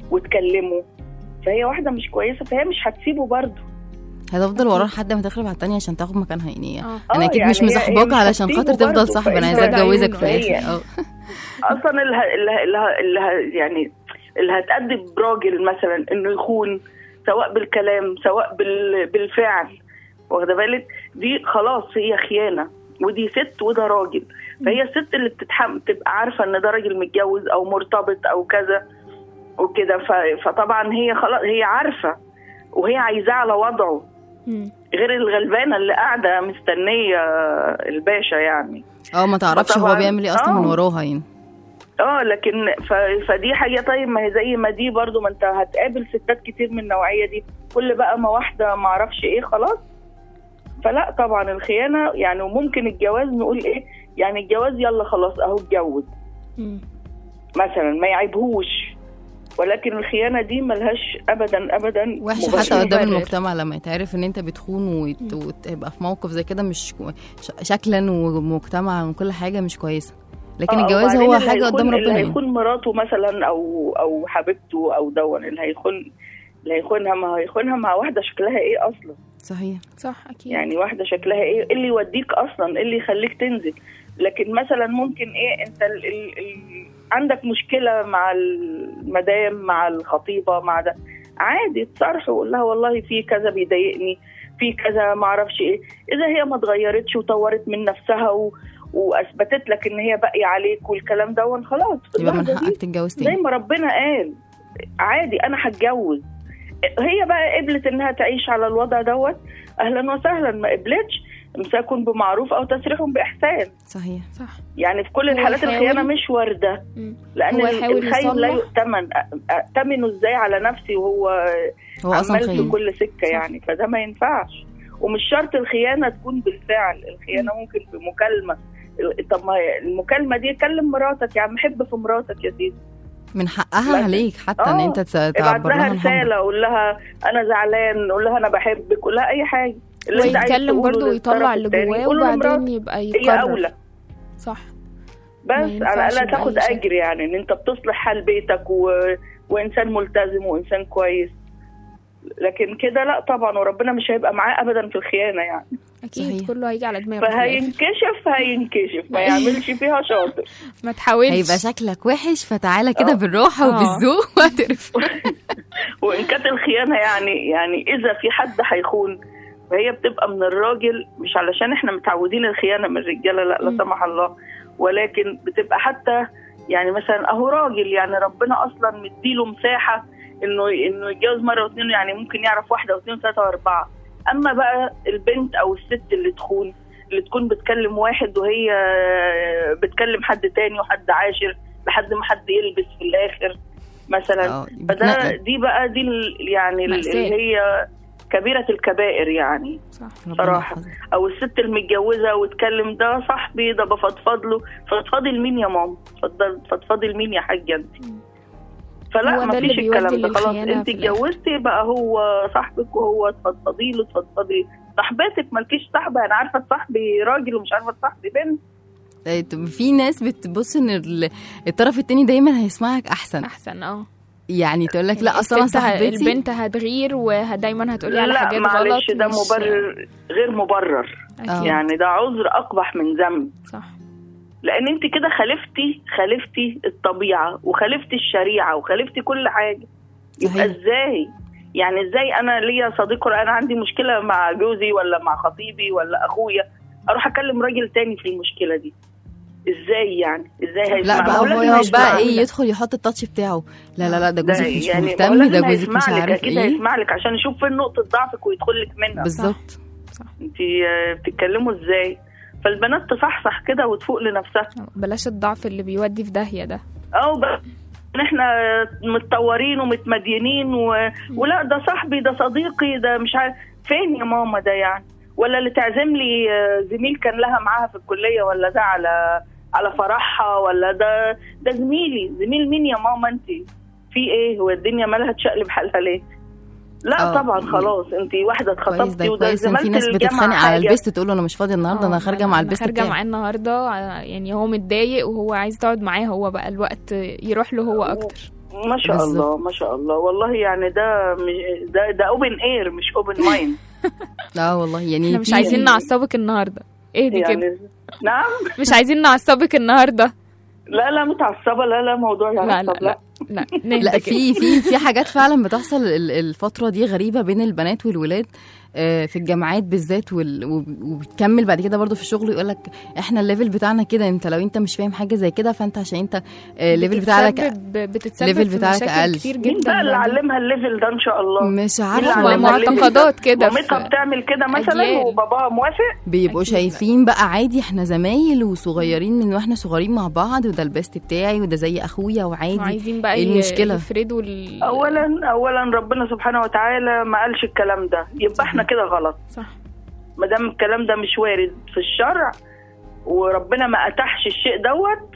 وتكلمه فهي واحده مش كويسه فهي مش هتسيبه برضه هتفضل وراه لحد ما تخرب على التانية عشان تاخد مكانها يعني اه انا آه، اكيد يعني مش هي- مصاحباك هي مش علشان هتسيبه خاطر تفضل برضه، صاحبه انا فإنت عايزاه بعد اتجوزك في عيونه. الاخر اه اصلا اللي ه- اللي ه- اللي ه- اللي ه- يعني اللي هتأدب راجل مثلا انه يخون سواء بالكلام سواء بال- بالفعل واخده بالك دي خلاص هي خيانه ودي ست وده راجل فهي الست اللي بتتحمل تبقى عارفه ان ده راجل متجوز او مرتبط او كذا وكده ف- فطبعا هي خلاص هي عارفه وهي عايزاه على وضعه مم. غير الغلبانه اللي قاعده مستنيه الباشا يعني اه ما تعرفش هو فطبعاً- بيعمل ايه اصلا من آه. وراها يعني اه لكن ف... فدي حاجه طيب ما هي زي ما دي برضو ما انت هتقابل ستات كتير من النوعيه دي كل بقى ما واحده ما اعرفش ايه خلاص فلا طبعا الخيانه يعني وممكن الجواز نقول ايه يعني الجواز يلا خلاص اهو اتجوز مم. مثلا ما يعيبهوش ولكن الخيانه دي ملهاش ابدا ابدا وحشه مبرر. حتى قدام مبرر. المجتمع لما يتعرف ان انت بتخون وت- وتبقى في موقف زي كده مش كو... ش- شكلا ومجتمع وكل حاجه مش كويسه لكن آه، الجواز وبعدين هو اللي حاجه هيخون- قدام اللي ربنا يعني. هيخون مراته مثلا او او حبيبته او دون اللي هيخون اللي هيخونها ما هيخونها مع واحده شكلها ايه اصلا صحيح صح اكيد يعني واحده شكلها ايه إيه اللي يوديك اصلا إيه اللي يخليك تنزل لكن مثلا ممكن ايه انت ال ال ال عندك مشكله مع المدام مع الخطيبه مع ده عادي تصارحه وقول لها والله في كذا بيضايقني في كذا ما اعرفش ايه اذا هي ما اتغيرتش وطورت من نفسها و واثبتت لك ان هي باقيه عليك والكلام ده خلاص في يبقى من اللحظة دي حقك تتجوز زي تاني ما ربنا قال عادي انا هتجوز هي بقى قبلت انها تعيش على الوضع دوت اهلا وسهلا ما قبلتش امساك بمعروف او تسريح باحسان صحيح صح يعني في كل هو الحالات يحاول- الخيانه مش وارده مم. لان هو ال- يحاول الخاين لا يصلح. يؤتمن أ- اتمنه ازاي على نفسي وهو هو اصلا عمال في خاين كل سكه صح. يعني فده ما ينفعش ومش شرط الخيانه تكون بالفعل الخيانه ممكن بمكالمه طب ما هي المكالمه دي كلم مراتك يا عم حب في مراتك يا سيدي من حقها مثلا. عليك حتى ان آه، انت ت- ابعت تعبر لها لها عن حبك. رساله قول لها انا زعلان قول لها انا بحبك قول لها اي حاجه اللي انت عايز ويتكلم تقوله برضه ويطلع للطرف اللي التاني، جواه قوله وبعدين لمراتك. يبقى هي يقرر اولى صح ما بس ينفعش على الاقل بأي تاخد شكل. اجر يعني ان انت بتصلح حال بيتك و... وانسان ملتزم وانسان كويس لكن كده لا طبعا وربنا مش هيبقى معاه ابدا في الخيانه يعني اكيد صحيح. كله هيجي على دماغه في الآخر. فهينكشف هينكشف ما يعملش فيها شاطر ما تحاولش هيبقى شكلك وحش فتعالى كده آه. بالراحه آه. وبالذوق واعترف وان كانت الخيانه يعني يعني اذا في حد هيخون فهي بتبقى من الراجل مش علشان احنا متعودين الخيانه من الرجاله لا لا مم. سمح الله ولكن بتبقى حتى يعني مثلا اهو راجل يعني ربنا اصلا مديله مساحه انه انه يتجوز مره واثنين يعني ممكن يعرف واحده واثنين وثلاثه واربعه اما بقى البنت او الست اللي تخون اللي تكون بتكلم واحد وهي بتكلم حد تاني وحد عاشر لحد ما حد يلبس في الاخر مثلا اه فده بتنقل. دي بقى دي ال- يعني ال- مأساة. اللي هي كبيرة الكبائر يعني صح ربنا صراحة. يحفظك. أو الست المتجوزة وتكلم ده صاحبي ده بفضفض له فضفضي لمين يا ماما فضل- فضفضي لمين يا حاجة أنت فلا هو ده ما اللي فيش الكلام بيودي ده خلاص للخيانة أنت في الآخر. اتجوزتي بقى هو صاحبك وهو تفضفضي له تفضفضي صاحبتك مالكيش صاحبة أنا عارفة تصاحبي راجل ومش عارفة تصاحبي بنت آه، طب في ناس بتبص ان ال- الطرف التاني دايما هيسمعك احسن احسن اه يعني تقول لك لا اصلا انا الست ه- صاحبتي البنت هتغير ودايما هتقولي على لا حاجات غلط معلش ده مش- مبرر غير مبرر أكيد. آه. يعني ده عذر أقبح من ذنب صح لان انت كده خالفتي خالفتي الطبيعه وخالفتي الشريعه وخالفتي كل حاجه يبقى صحيح. ازاي يعني ازاي انا ليا صديق انا عندي مشكله مع جوزي ولا مع خطيبي ولا اخويا اروح اكلم راجل تاني في المشكله دي ازاي يعني ازاي هيسمع لا ما بقى هو هو لازم يقعد يسمع بقى لك. ايه يدخل يحط التاتش بتاعه لا لا لا ده ده جوزك مش يعني ما هو مهتم ده لازم جوزك مش هيسمع لك، عارف اكيد ايه هيسمع لك عشان يشوف فين نقطه ضعفك ويدخل لك منها بالظبط انت آه، بتتكلموا ازاي فالبنات تصحصح كده وتفوق لنفسها بلاش الضعف اللي بيودي في داهية ده او بقى ان احنا متطورين ومتمدينين و... ولا ده صاحبي ده صديقي ده مش عارف فين يا ماما ده يعني ولا اللي تعزم لي آه، زميل كان لها معاها في الكليه ولا ده على على فرحها ولا ده ده زميلي زميل مين يا ماما انت في ايه هو الدنيا مالها تشقلب حالها ليه لا آه، طبعا خلاص انت واحده كويس اتخطبتي ده وده كويس ان في زميلة ناس الجامعة بتتخانق على حاجة. البيست تقول له انا مش فاضيه النهارده انا آه، خارجه مع أنا البيست خارجه بتاعي معاه النهارده آه، يعني هو متضايق وهو عايز تقعد معاه هو بقى الوقت يروح له هو اكتر ما شاء بالظبط. الله ما شاء الله والله يعني ده مش- ده ده اوبن اير مش اوبن مايند لا والله يعني احنا مش في- عايزين نعصبك النهارده اهدي كده يعني نعم مش عايزين نعصبك النهارده لا لا متعصبه لا لا موضوع لا يعني لا لا لا نهدى لا كده. في في في حاجات فعلا بتحصل ال- الفتره دي غريبه بين البنات والولاد آه، في الجامعات بالذات وال- وب- وبتكمل بعد كده برضو في الشغل يقول لك احنا الليفل بتاعنا كده انت لو انت مش فاهم حاجه زي كده فانت عشان انت آه، الليفل بتاعك بتتسبب بتتسبب الليفل في بتاعك مشاكل أقل. كتير مين جدا بقى اللي بعدين. علمها الليفل ده ان شاء الله مش مين عارفه اللي علمها الليفل ده؟ معتقدات كده مامتها في- بتعمل كده مثلا أجيال. وباباها موافق بيبقوا أكيد. شايفين بقى عادي احنا زمايل وصغيرين من واحنا صغيرين مع بعض وده البيست بتاعي وده زي اخويا وعادي وعايزين بقى إيه ي- المشكلة؟ يفردوا ال... اولا اولا ربنا سبحانه وتعالى ما قالش الكلام ده يبقى احنا كده غلط صح ما دام الكلام ده مش وارد في الشرع وربنا ما اتاحش الشيء دوت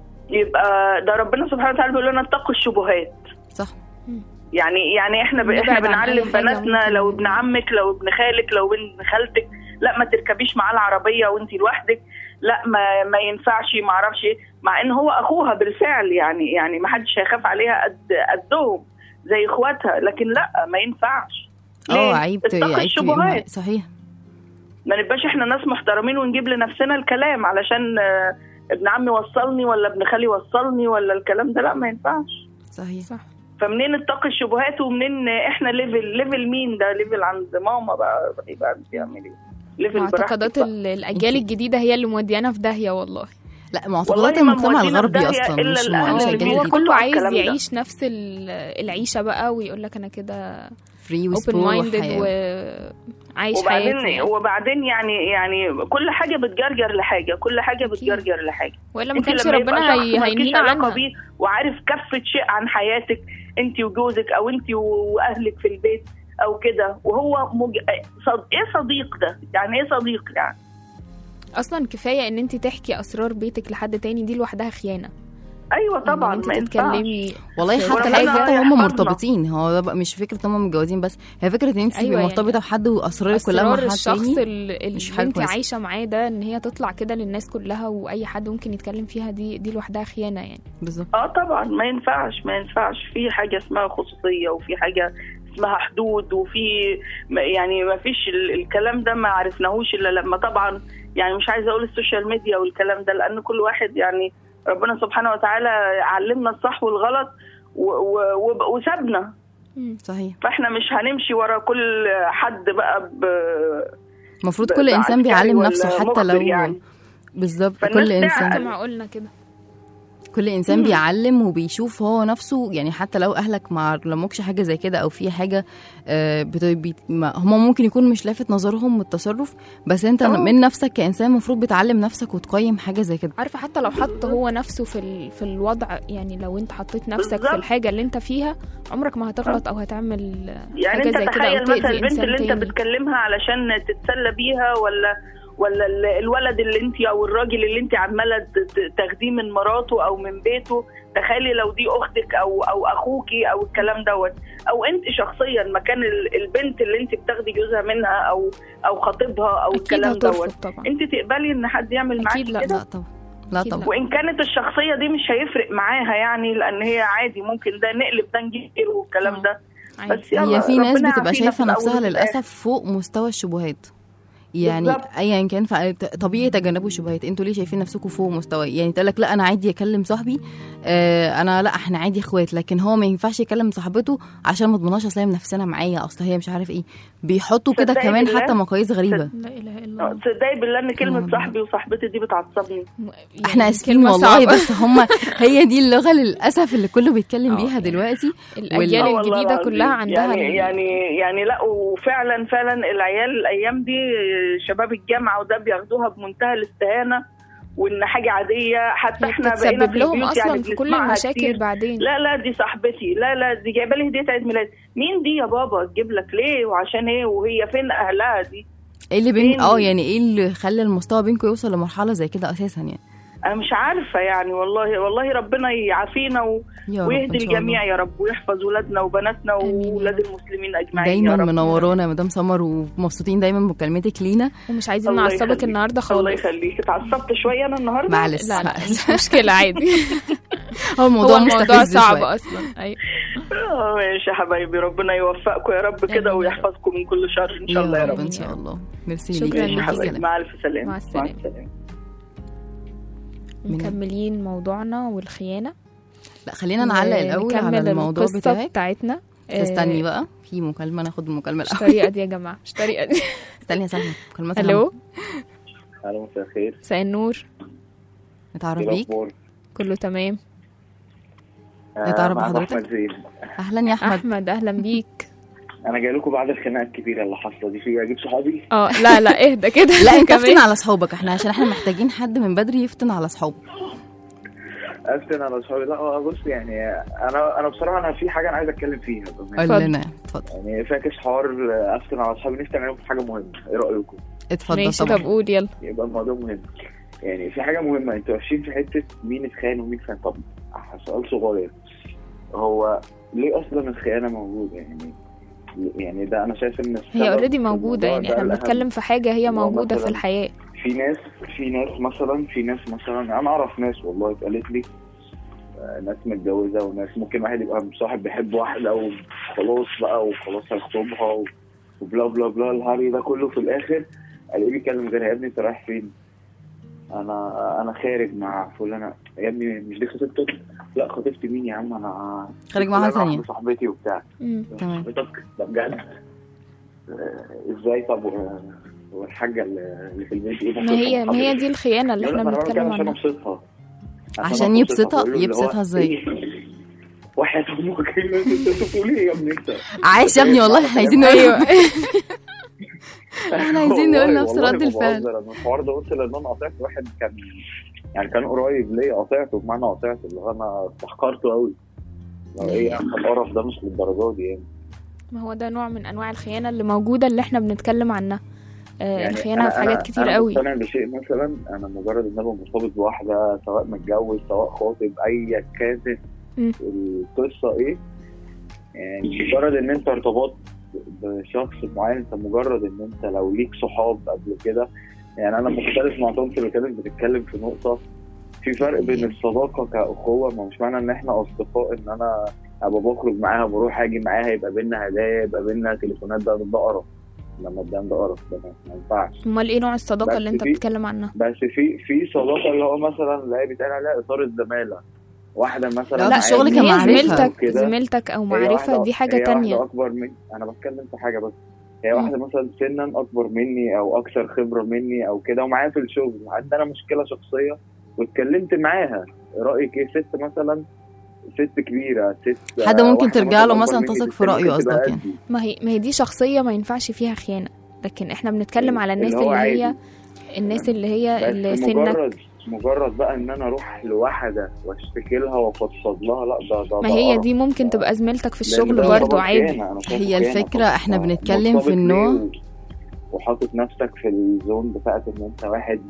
يبقى ده ربنا سبحانه وتعالى بيقول لنا اتقوا الشبهات صح يعني يعني احنا ب... نبعد احنا عن بنعلم أي حاجة بناتنا ممكن- لو ابن عمك لو ابن خالك لو ابن خالتك لا ما تركبيش معاه العربيه وانت لوحدك لا ما ما ينفعش ما اعرفش ايه مع ان هو اخوها بالفعل يعني يعني ما حدش هيخاف عليها قد قدهم زي اخواتها لكن لا ما ينفعش اه ليه؟ عيب ت- اتقي عيب الشبهات تبقى- صحيح ما نبقاش احنا ناس محترمين ونجيب لنفسنا الكلام علشان آه، ابن عمي وصلني ولا ابن خالي وصلني ولا الكلام ده لا ما ينفعش صحيح صح فمنين اتقي الشبهات ومنين احنا ليفل ليفل مين ده ليفل عند ماما بقى يبقى بيعمل ايه ليفل معتقدات براحتك بقى. ال- الاجيال الجديده هي اللي موديانا في داهيه والله لا معتقدات والله ما المجتمع مودينا في الغربي داهية اصلا إلا مش الأهل مش اللي الجيل هو بيقولوا الجديد كله على عايز الكلام ده. يعيش نفس ال- العيشه بقى ويقول لك انا كده فري اوبن وسبور مايندد وحياه وعايش وبعدين حياتي وبعدين يعني يعني كل حاجه بتجرجر لحاجه كل حاجه أكيد. بتجرجر لحاجه والا ما انت كانش لما يبقى ربنا شخص هي- مالكيش هينهينا علاقة عنها بيه وعارف كفه شيء عن حياتك انت وجوزك او انت واهلك في البيت او كده وهو مج... صد... ايه صديق ده يعني ايه صديق يعني اصلا كفايه ان انت تحكي اسرار بيتك لحد تاني دي لوحدها خيانه ايوه طبعا يعني ما إن انت ينفعش تتكلمي والله في حتى وربنا لو حتى يحفظنا. هم مرتبطين هو ده بقى مش فكره ان هم متجوزين بس هي فكره ان انت تبقي أيوة يعني مرتبطه بحد واسرارك كلها مع اسرار حد الشخص تاني ال- مش اللي حاجة انت كويسة. عايشه معاه ده ان هي تطلع كده للناس كلها واي حد ممكن يتكلم فيها دي دي لوحدها خيانه يعني بالظبط اه طبعا ما ينفعش ما ينفعش في حاجه اسمها خصوصيه وفي حاجه اسمها حدود وفي ما- يعني ما فيش ال- الكلام ده ما عرفناهوش الا لما طبعا يعني مش عايزه اقول السوشيال ميديا والكلام ده لان كل واحد يعني ربنا سبحانه وتعالى علمنا الصح والغلط و- و- وب- وسابنا صحيح فاحنا مش هنمشي ورا كل حد بقى ب... المفروض ب- كل انسان بعسكري بيعلم ولا نفسه حتى مخبر لو يعني. بالظبط فالناس كل انسان تعقل. ما قلنا كده كل انسان بيعلم وبيشوف هو نفسه يعني حتى لو اهلك ما علموكش حاجه زي كده او في حاجه آه، بت- بي- ما- هما ممكن يكون مش لافت نظرهم من التصرف بس انت آه. من نفسك كانسان المفروض بتعلم نفسك وتقيم حاجه زي كده عارفه حتى لو حط هو نفسه في ال... في الوضع يعني لو انت حطيت نفسك بالظبط. في الحاجه اللي انت فيها عمرك ما هتغلط او هتعمل يعني حاجه انت زي كده تخيل او مثلا تاذي البنت انسان اللي انت تاني بتكلمها علشان تتسلى بيها ولا ولا ال- الولد اللي انت او الراجل اللي انت عماله ت- ت- تاخديه من مراته او من بيته تخيلي لو دي اختك او او اخوكي او الكلام دوت او انت شخصيا مكان ال- البنت اللي انت بتاخدي جوزها منها او او خطيبها او اكيد الكلام دوت هترفض طبعا انت تقبلي ان حد يعمل معاكي اكيد لا كده لا طبعا لا أكيد لا. طبعا وان كانت الشخصيه دي مش هيفرق معاها يعني لان هي عادي ممكن ده نقلب ده نجيب والكلام آه. ده عادي. بس يلا هي في ناس ربنا بتبقى يعافينا شايفه في الأول نفسها وفي الآخر. للاسف فوق مستوى الشبهات يعني بالظبط. ايا كان ف- طبيعي تجنبوا الشبهات انتوا ليه شايفين نفسكم فوق مستوى يعني تقول لك لا انا عادي اكلم صاحبي آه انا لا احنا عادي اخوات لكن هو ما ينفعش يكلم صاحبته عشان ما تضمناش اصل هي نفسنا معايا اصل هي مش عارف ايه بيحطوا كده تصدقي كمان بالله؟ حتى مقاييس غريبه لا اله الا الله تصدقي بالله ان كلمه الله. صاحبي وصاحبتي دي بتعصبني يعني احنا اسفين كلمة والله صعبة. بس هم هي دي اللغه للاسف اللي كله بيتكلم آه، بيها يعني دلوقتي الاجيال آه والله الجديده العظيم. كلها عندها يعني ال- يعني يعني لا وفعلا فعلا العيال الايام دي شباب الجامعه وده بياخدوها بمنتهى الاستهانه وان حاجه عاديه حتى هي احنا بقينا بتسبب في لهم البيوت اصلا يعني في كل بنسمعها المشاكل كتير. بعدين لا لا دي صاحبتي لا لا دي جايبه لي هديه عيد ميلاد مين دي يا بابا تجيب لك ليه وعشان ايه وهي فين اهلها دي ايه اللي بين فين؟ اه يعني ايه اللي خلى المستوى بينكم يوصل لمرحله زي كده اساسا يعني انا مش عارفه يعني والله والله ربنا يعافينا و... يا رب ويهدي إن شاء الله. الجميع يا رب ويحفظ ولادنا وبناتنا آمين يا وولاد رب. المسلمين اجمعين دايما يا رب منورانا يا مدام سمر ومبسوطين دايما بمكالمتك لينا ومش عايزين الله نعصبك يخليك. النهارده الله خالص يخليك اتعصبت شويه انا النهارده معلش لا لا معلش. مش مشكله عادي هو هو الموضوع الموضوع مستفز صعب شوية. اصلا ايوه آه، ماشي يا حبايبي ربنا يوفقكم يا رب آمين كده يا ويحفظكم من كل شر ان شاء الله يا يا رب رب ان شاء الله ميرسي شكراً ليكي ماشي يا مع مع حبايبي السلامه مع الف سلامه مع السلامة. من- مكملين موضوعنا والخيانه لا خلينا نعلق الاول على ونكمل الموضوع القصة بتاعك بتاعتنا بس استني آه، بقى في مكالمه ناخد المكالمه مش الاول الطريقه دي يا جماعه مش الطريقه دي استني يا سلمى مكالمات الو الو مساء الخير مساء النور نتعرف ايه بيك الاخبار؟ كله تمام نتعرف معاك بحضرتك؟ احمد زين اهلا يا احمد احمد اهلا بيك انا جاي لكم بعد الخناقه الكبيره اللي حاصله دي في اجيب صحابي اه لا لا اهدى كده لا انت افتن كمان على صحابك احنا عشان احنا محتاجين حد من بدري يفتن على صحابه افتن على صحابي لا آه، بص يعني انا انا بصراحه انا في حاجه انا عايز اتكلم فيها قول اتفضل. لنا اتفضل يعني فاكس حوار افتن على صحابي نفسي اعملهم في حاجه مهمه ايه رايكم؟ اتفضل ماشي طبعا طب قول يلا يبقى الموضوع مهم يعني في حاجه مهمه انتوا واقفين في حته مين اتخان ومين خان طب سؤال صغير هو ليه اصلا الخيانه موجوده يعني يعني ده انا شايف ان هي السبب اوريدي في موجوده الموضوع يعني ده احنا الأهم. بنتكلم في حاجه هي اللي هو موجوده في مثلاً الحياه في ناس في ناس مثلا في ناس مثلا انا اعرف ناس والله اتقالت لي آه، ناس متجوزه وناس ممكن واحد يبقى مصاحب بيحب واحده وخلاص بقى وخلاص هيخطبها و- وبلا بلا بلا الهري ده كله في الاخر الاقيه بيكلم غيرها يا ابني انت رايح فين؟ انا انا خارج مع فلانه يا ابني مش دي خطيبتك؟ لا خطيبتي مين يا عم انا خارج مع واحدة فلانة تانية. واحدة صاحبتي وبتاع مم. تمام صاحبتك ده بجد آه، ازاي طب و- والحاجه اللي اللي في البيت ايه ما هي ما هي دي الخيانة اللي لا، احنا لا، أنا بعمل كده بنتكلم عشان عنها ابسطها عشان يبسطها- بقول له اللي هو يبسطها إزاي؟ إيه؟ وحياة امك إيه اللي انت بتقول ايه يا ابني انت عايش يا ابني والله احنا عايزين نقول احنا عايزين نقول والله- نفس والله رد ما الفعل. بهزر، انا الحوار ده وصل ان انا قطعت واحد كان يعني كان قريب ليا قطعته بمعنى قطعته اللي هو انا استحقرته قوي لو ايه يا عم القرف ده مش للدرجه دي يعني ما هو ده نوع من انواع الخيانة اللي موجودة اللي احنا بنتكلم عنها آه، يعني الخيانة أنا- في حاجات أنا- كتير انا قوي مقتنع بشيء مثلا انا مجرد ان انا مرتبط بواحده سواء متجوز سواء خاطب ايا كانت مم. القصه ايه يعني مجرد ان انت ارتبطت بشخص معين انت مجرد ان انت لو ليك صحاب قبل كده يعني انا مختلف مع طنط اللي كانت بتتكلم في نقطه في فرق بين الصداقه كاخوه ما مش معنى ان احنا اصدقاء ان انا ابقى بخرج معاها بروح اجي معاها يبقى بينا هدايا يبقى بينا تليفونات ده ده قرف لما قدام ده قرف ده ما- ما ينفعش امال ايه نوع الصداقة بس اللي انت في- بتتكلم عنها بس في في صداقه اللي هو مثلا لا بيتقال عليها اثاره زماله واحده مثلا لا، معايا الشغل إن كان هي معرفة زميلتك وكده. زميلتك او هي معرفة واحدة- دي حاجة هي تانية واحده اكبر من انا بتكلم في حاجه بس هي مم. واحده مثلا سنا اكبر مني او اكثر خبره مني او كده ومعايا في الشغل عندنا مشكله شخصيه واتكلمت معاها رايك ايه ست مثلا ست كبيره ست حد ممكن واحدة ترجع له أكبر مثلا مني تثق ست في رأيه ممكن تبقى قصدك يعني. قدي. ما هي ما هي دي شخصية ما ينفعش فيها خيانة لكن احنا بنتكلم على الناس اللي هو اللي هي عادي. الناس اللي هي اللي بس سنك مجرد مجرد بقى ان انا اروح لواحده واشتكي لها وافضفض لها لا ده ده ما ده هي قرف. دي ممكن تبقى زميلتك في لأن الشغل ده برضو طبعاً عادي خيانة، أنا شايفه هي خيانة الفكرة طبعاً. احنا آه، بنتكلم مرتبط في النوع ليه و- وحاطط نفسك في الزون بتاعت ان انت واحد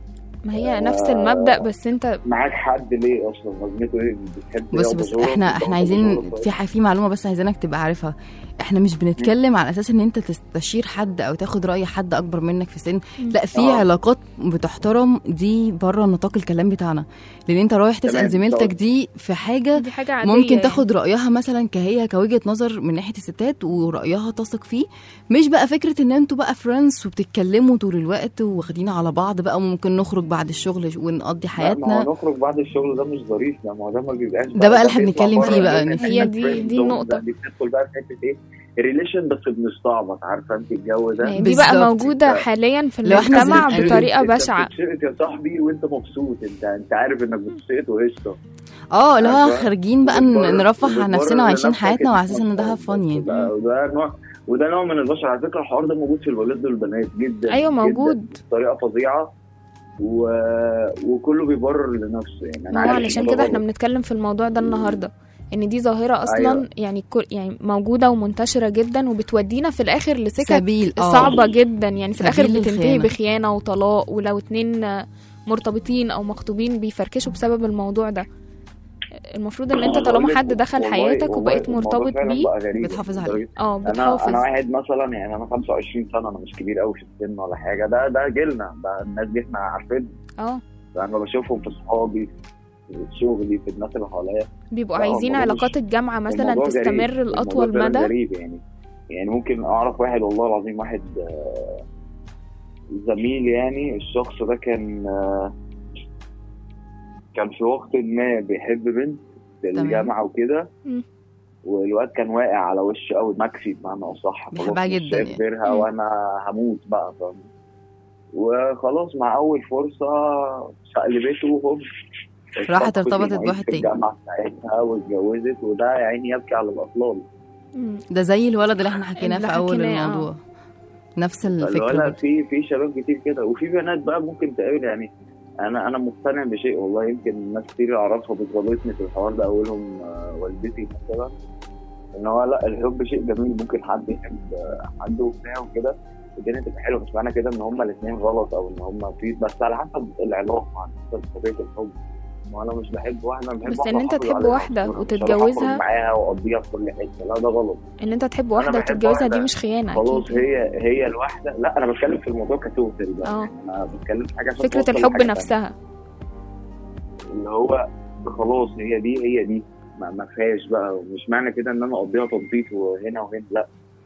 ما هي نفس المبدأ بس انت معاك حد ليه اصلا لازمته ايه بتحب بص ياخد بس زورك احنا وتاخد احنا عايزين زورك. في ح- في معلومه بس عايزينك تبقى عارفها احنا مش بنتكلم على اساس ان انت تستشير حد او تاخد راي حد اكبر منك في سن لا في آه. علاقات بتحترم دي بره نطاق الكلام بتاعنا لان انت رايح تسال تمام، زميلتك طب. دي في حاجه دي حاجة عادية ممكن يعني. تاخد رايها مثلا كهي كوجهه نظر من ناحيه الستات ورايها تثق فيه مش بقى فكره ان انتوا بقى فريندز وبتتكلموا طول الوقت واخدين على بعض بقى وممكن نخرج بعد الشغل ونقضي لا، حياتنا ما هو نخرج بعد الشغل ده مش ظريف ده ما هو ده ما بيبقاش ده بقى اللي احنا بيطلع بنتكلم بره فيه بقى، الحتة إن هي بتاعت دي- الفريند دي زون النقطة. ده، دي بتدخل بقى في حته ايه ريليشن بس بنستعبط عارفه انت الجو ده ما هي دي بقى بالظبط. موجودة حاليا في لو احنا المجتمع زهقانين، بطريقة انت بشعة بتتشقط يا صاحبي وانت مبسوط انت انت عارف انك بتتشقط وقشطه اه اللي هو عارفة؟ خارجين بقى ن- وبتبرر- نرفه عن وبتبرر نفسنا وعايشين لنفسك حياتنا إنك وعلى اساس ان ده مبسوط. فن يعني وده- وده نوع وده نوع من البشر على فكره الحوار ده موجود في الولاد والبنات جدا ايوه جداً موجود بطريقه فظيعه و... وكله بيبرر لنفسه يعني انا ما هو عارف علشان إن ده كده احنا غلط. بنتكلم في الموضوع ده النهارده ان دي ظاهره اصلا أيوة. يعني كل يعني موجوده ومنتشره جدا وبتودينا في الاخر لسكك سبيل اه صعبه جدا يعني في الاخر سبيل بتنتهي الخيانة. بخيانه وطلاق ولو اتنين آه، مرتبطين او مخطوبين بيفركشوا بسبب الموضوع ده المفروض ان انت أنا بقول طالما لك حد دخل والله- حياتك والله وبقيت الموضوع مرتبط فعلاً بيه بقى غريب بتحافظ لدرجة عليه. اه انا بتحافظ انا واحد مثلا يعني انا 25 سنه انا مش كبير قوي في السن ولا حاجه ده ده جيلنا ده الناس دي احنا عارفين اه ده انا بشوفهم في صحابي في شغلي في الناس اللي حواليا بيبقوا لا، عايزين الموضوع علاقات مش- الجامعه مثلا الموضوع غريب. تستمر الموضوع لاطول فعلاً مدى غريب يعني يعني ممكن اعرف واحد والله العظيم واحد آه، زميل يعني الشخص ده كان آه، كان في وقت ما بيحب بنت في تمام. الجامعه وكده مم. والواد كان واقع على وشه قوي مكفي بمعنى اصح خلاص بيحبها مش جداً شايف يعني. غيرها مم. وانا هموت بقى فاهم وخلاص مع اول فرصه شقلبته وهوب راحت اتخطبت ارتبطت المواعيد بواحد في تاني. الجامعه بتاعتها واتجوزت وده يا عيني يبكي على الاطلال مم. ده زي الولد اللي احنا حكيناه اللي في اول حكيناه، آه. الموضوع نفس الفكره الولا برضه. في في شباب كتير كده وفي بنات بقى ممكن تقابل يعني انا انا مقتنع بشيء والله يمكن ناس كتير اعرفها بتغلطني في الحوار ده اولهم آه، والدتي مثلا ان هو لا الحب شيء جميل ممكن حد يحب آه، حد وبتاع وكده الدنيا تبقى حلوه مش معنى كده ان هما الاثنين غلط او ان هما في بس على حسب العلاقه على حسب طبيعه الحب ما انا مش بحب واحده انا بحب بس واحده إن أنت أحافظ تحب عليها. واحدة مش هروح وتتجوزها- أخرج معاها واقضيها في كل حته لا ده غلط ان انت تحب أنا واحده بحب وتتجوزها دي واحدة. مش خيانه خلاص اكيد هي هي الواحده لا انا بتكلم في الموضوع كتوتال بقى اه انا بتكلم في حاجه عشان فكره توصل الحب لحاجة نفسها تانية. اللي هو خلاص هي دي هي دي ما ما فيهاش بقى مش معنى كده ان انا اقضيها تنطيط وهنا وهنا لا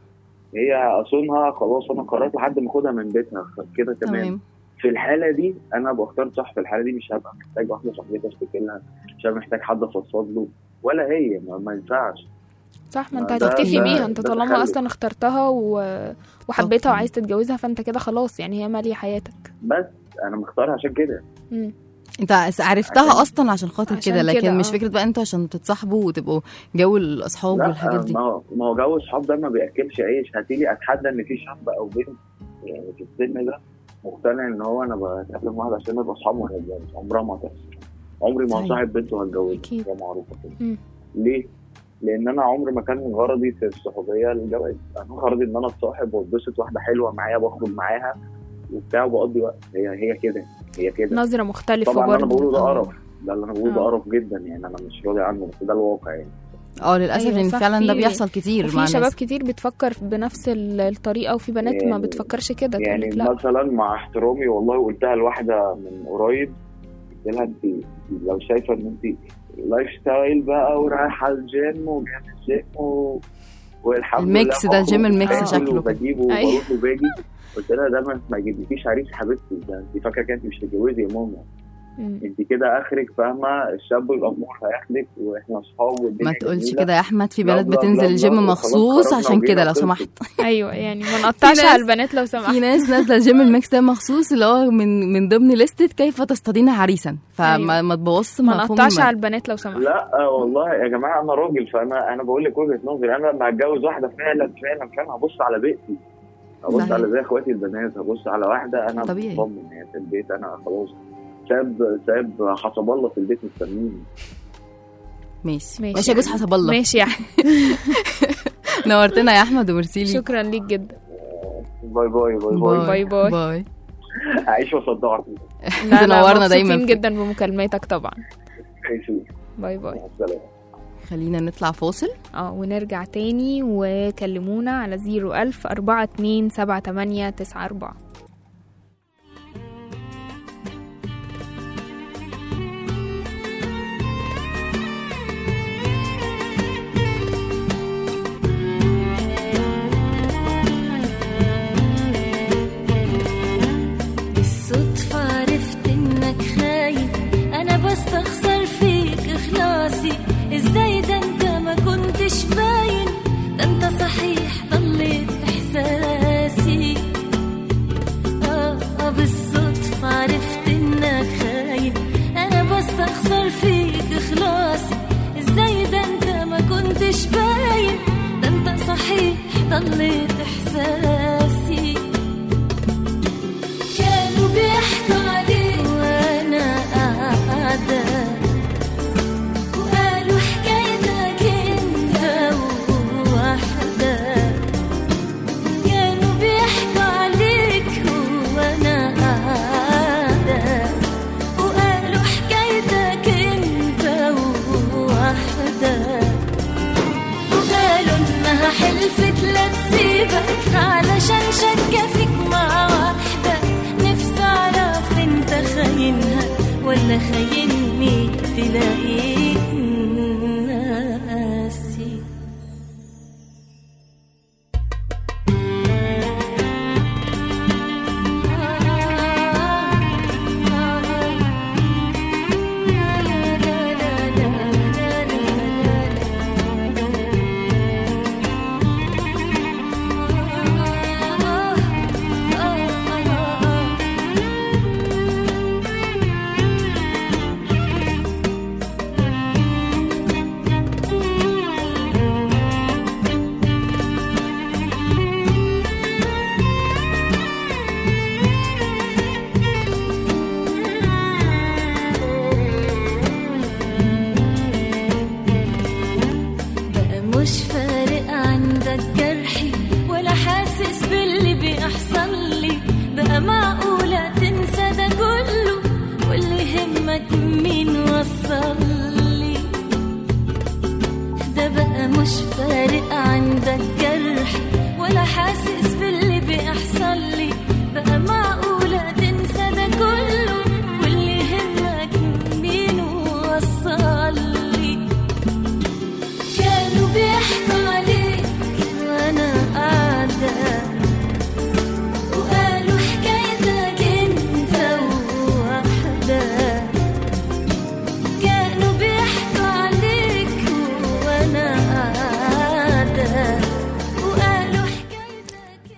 هي اصونها خلاص انا قررت لحد ما اخدها من بيتها كده تمام تمام في الحاله دي انا بختار صح في الحاله دي مش هبقى محتاج واحده صاحبتي اشتكي لها مش هبقى محتاج حد افضفض له ولا هي ما, ما ينفعش صح ما انت ده- هتكتفي ده- بيها انت ده طالما تخلف. اصلا اخترتها و... وحبيتها طبعاً. وعايز تتجوزها فانت كده خلاص يعني هي ماليه حياتك بس انا مختارها عشان كده مم. انت عرفتها عشان- اصلا عشان خاطر عشان كده لكن كده، مش اه. فكره بقى انتوا عشان تتصاحبوا وتبقوا جو الاصحاب لا والحاجات دي ما هو ما هو جو الصحاب ده ما بياكلش عيش هتيجي اتحدى ان في شاب او بنت يعني في السن ده مقتنع ان هو انا بكلم واحد عشان نبقى اصحاب وهنتجوز عمرها ما هتحصل عمري ما صحيح. هصاحب بنت وهتجوزها أكيد. هي معروفه كده مم. ليه؟ لان انا عمري ما كان غرضي في الصحوبيه الجواز انا غرضي ان انا اتصاحب واتبسط واحده حلوه معايا بخرج معاها وبتاع وبقضي وقت هي هي كده هي كده نظره مختلفه طبعا اللي انا برضه بقوله ده اه. قرف ده اللي انا بقوله ده اه. قرف جدا يعني انا مش راضي عنه بس ده الواقع يعني اه للاسف أيوة ان صح، فعلا ده في- بيحصل كتير مع وفي شباب ناس كتير بتفكر بنفس ال- الطريقه وفي بنات ما يعني- بتفكرش كده يعني تقول لك لا مثلا مع احترامي والله قلتها لواحده من قريب قلت لها انت لو شايفه ان انت لايف ستايل بقى ورايحه الجيم وجايه الجيم و... والحمد الميكس لله ده، بخرج الجيم الميكس وباكل شكله كده. وبجيب أيوة. وبروح وباجي قلت لها ده ما- ما يجيبلكيش عريس حبيبتي ده انت فاكره كده انت مش هتتجوزي يا ماما مم. انت كده اخرك فاهمه الشاب الامور هياخدك واحنا اصحاب والدنيا ما تقولش جميلة. كده يا احمد في بلا بنات بلا بتنزل بلا الجيم بلا مخصوص وخلاص عشان قررنا كده لو وبينا سمحت ايوه يعني ما نقطعش ناس- على البنات لو سمحت في ناس نازله الجيم الميكس ده مخصوص اللي هو من من ضمن لستة كيف تصطادين عريسا فما أيوة. ما تبوظش ما مفهوم نقطعش الم- على البنات لو سمحت لا والله يا جماعه انا راجل فانا انا بقول لك وجهه نظري انا لما اتجوز واحده فعلا فعلا فعلا هبص على بيئتي هبص صحيح. على زي اخواتي البنات هبص على واحده انا طبيعي. مطمن هي في البيت انا خلاص ساب ساب حسب الله في البيت مستنيني ماشي ماشي ماشي يا جوز حسب الله ماشي يا احمد نورتنا يا احمد وميرسي ليك شكرا ليك جدا باي باي باي باي, باي باي. باي اعيش واصدعك لا لا تنورنا دايما مبسوطين في- جدا بمكالماتك طبعا عيشوا باي باي مع السلامه خلينا نطلع فاصل اه ونرجع تاني وكلمونا على زيرو ألف أربعة اتنين سبعة تمانية تسعة أربعة بالصدفة عرفت انك خاين انا بستخسر فيك اخلاصي ازاي ده انت ما كنتش باين ده انت صحيح ضليت احساسي آه آه بالصدفة عرفت انك خاين انا بستخسر فيك اخلاصي ازاي ده انت ما كنتش باين ده انت صحيح ضليت احساسي كانوا بيحكوا عليك وانا قاعدة وقالوا حكايتك انت ووحدة كانوا بيحكوا عليك وانا قاعدة وقالوا حكايتك انت ووحدة وقالوا انها حلفت لا تسيبك علشان شكة فيك مع واحدة نفسي اعرف انت خاينها ولا خايني تلاقيك ناسي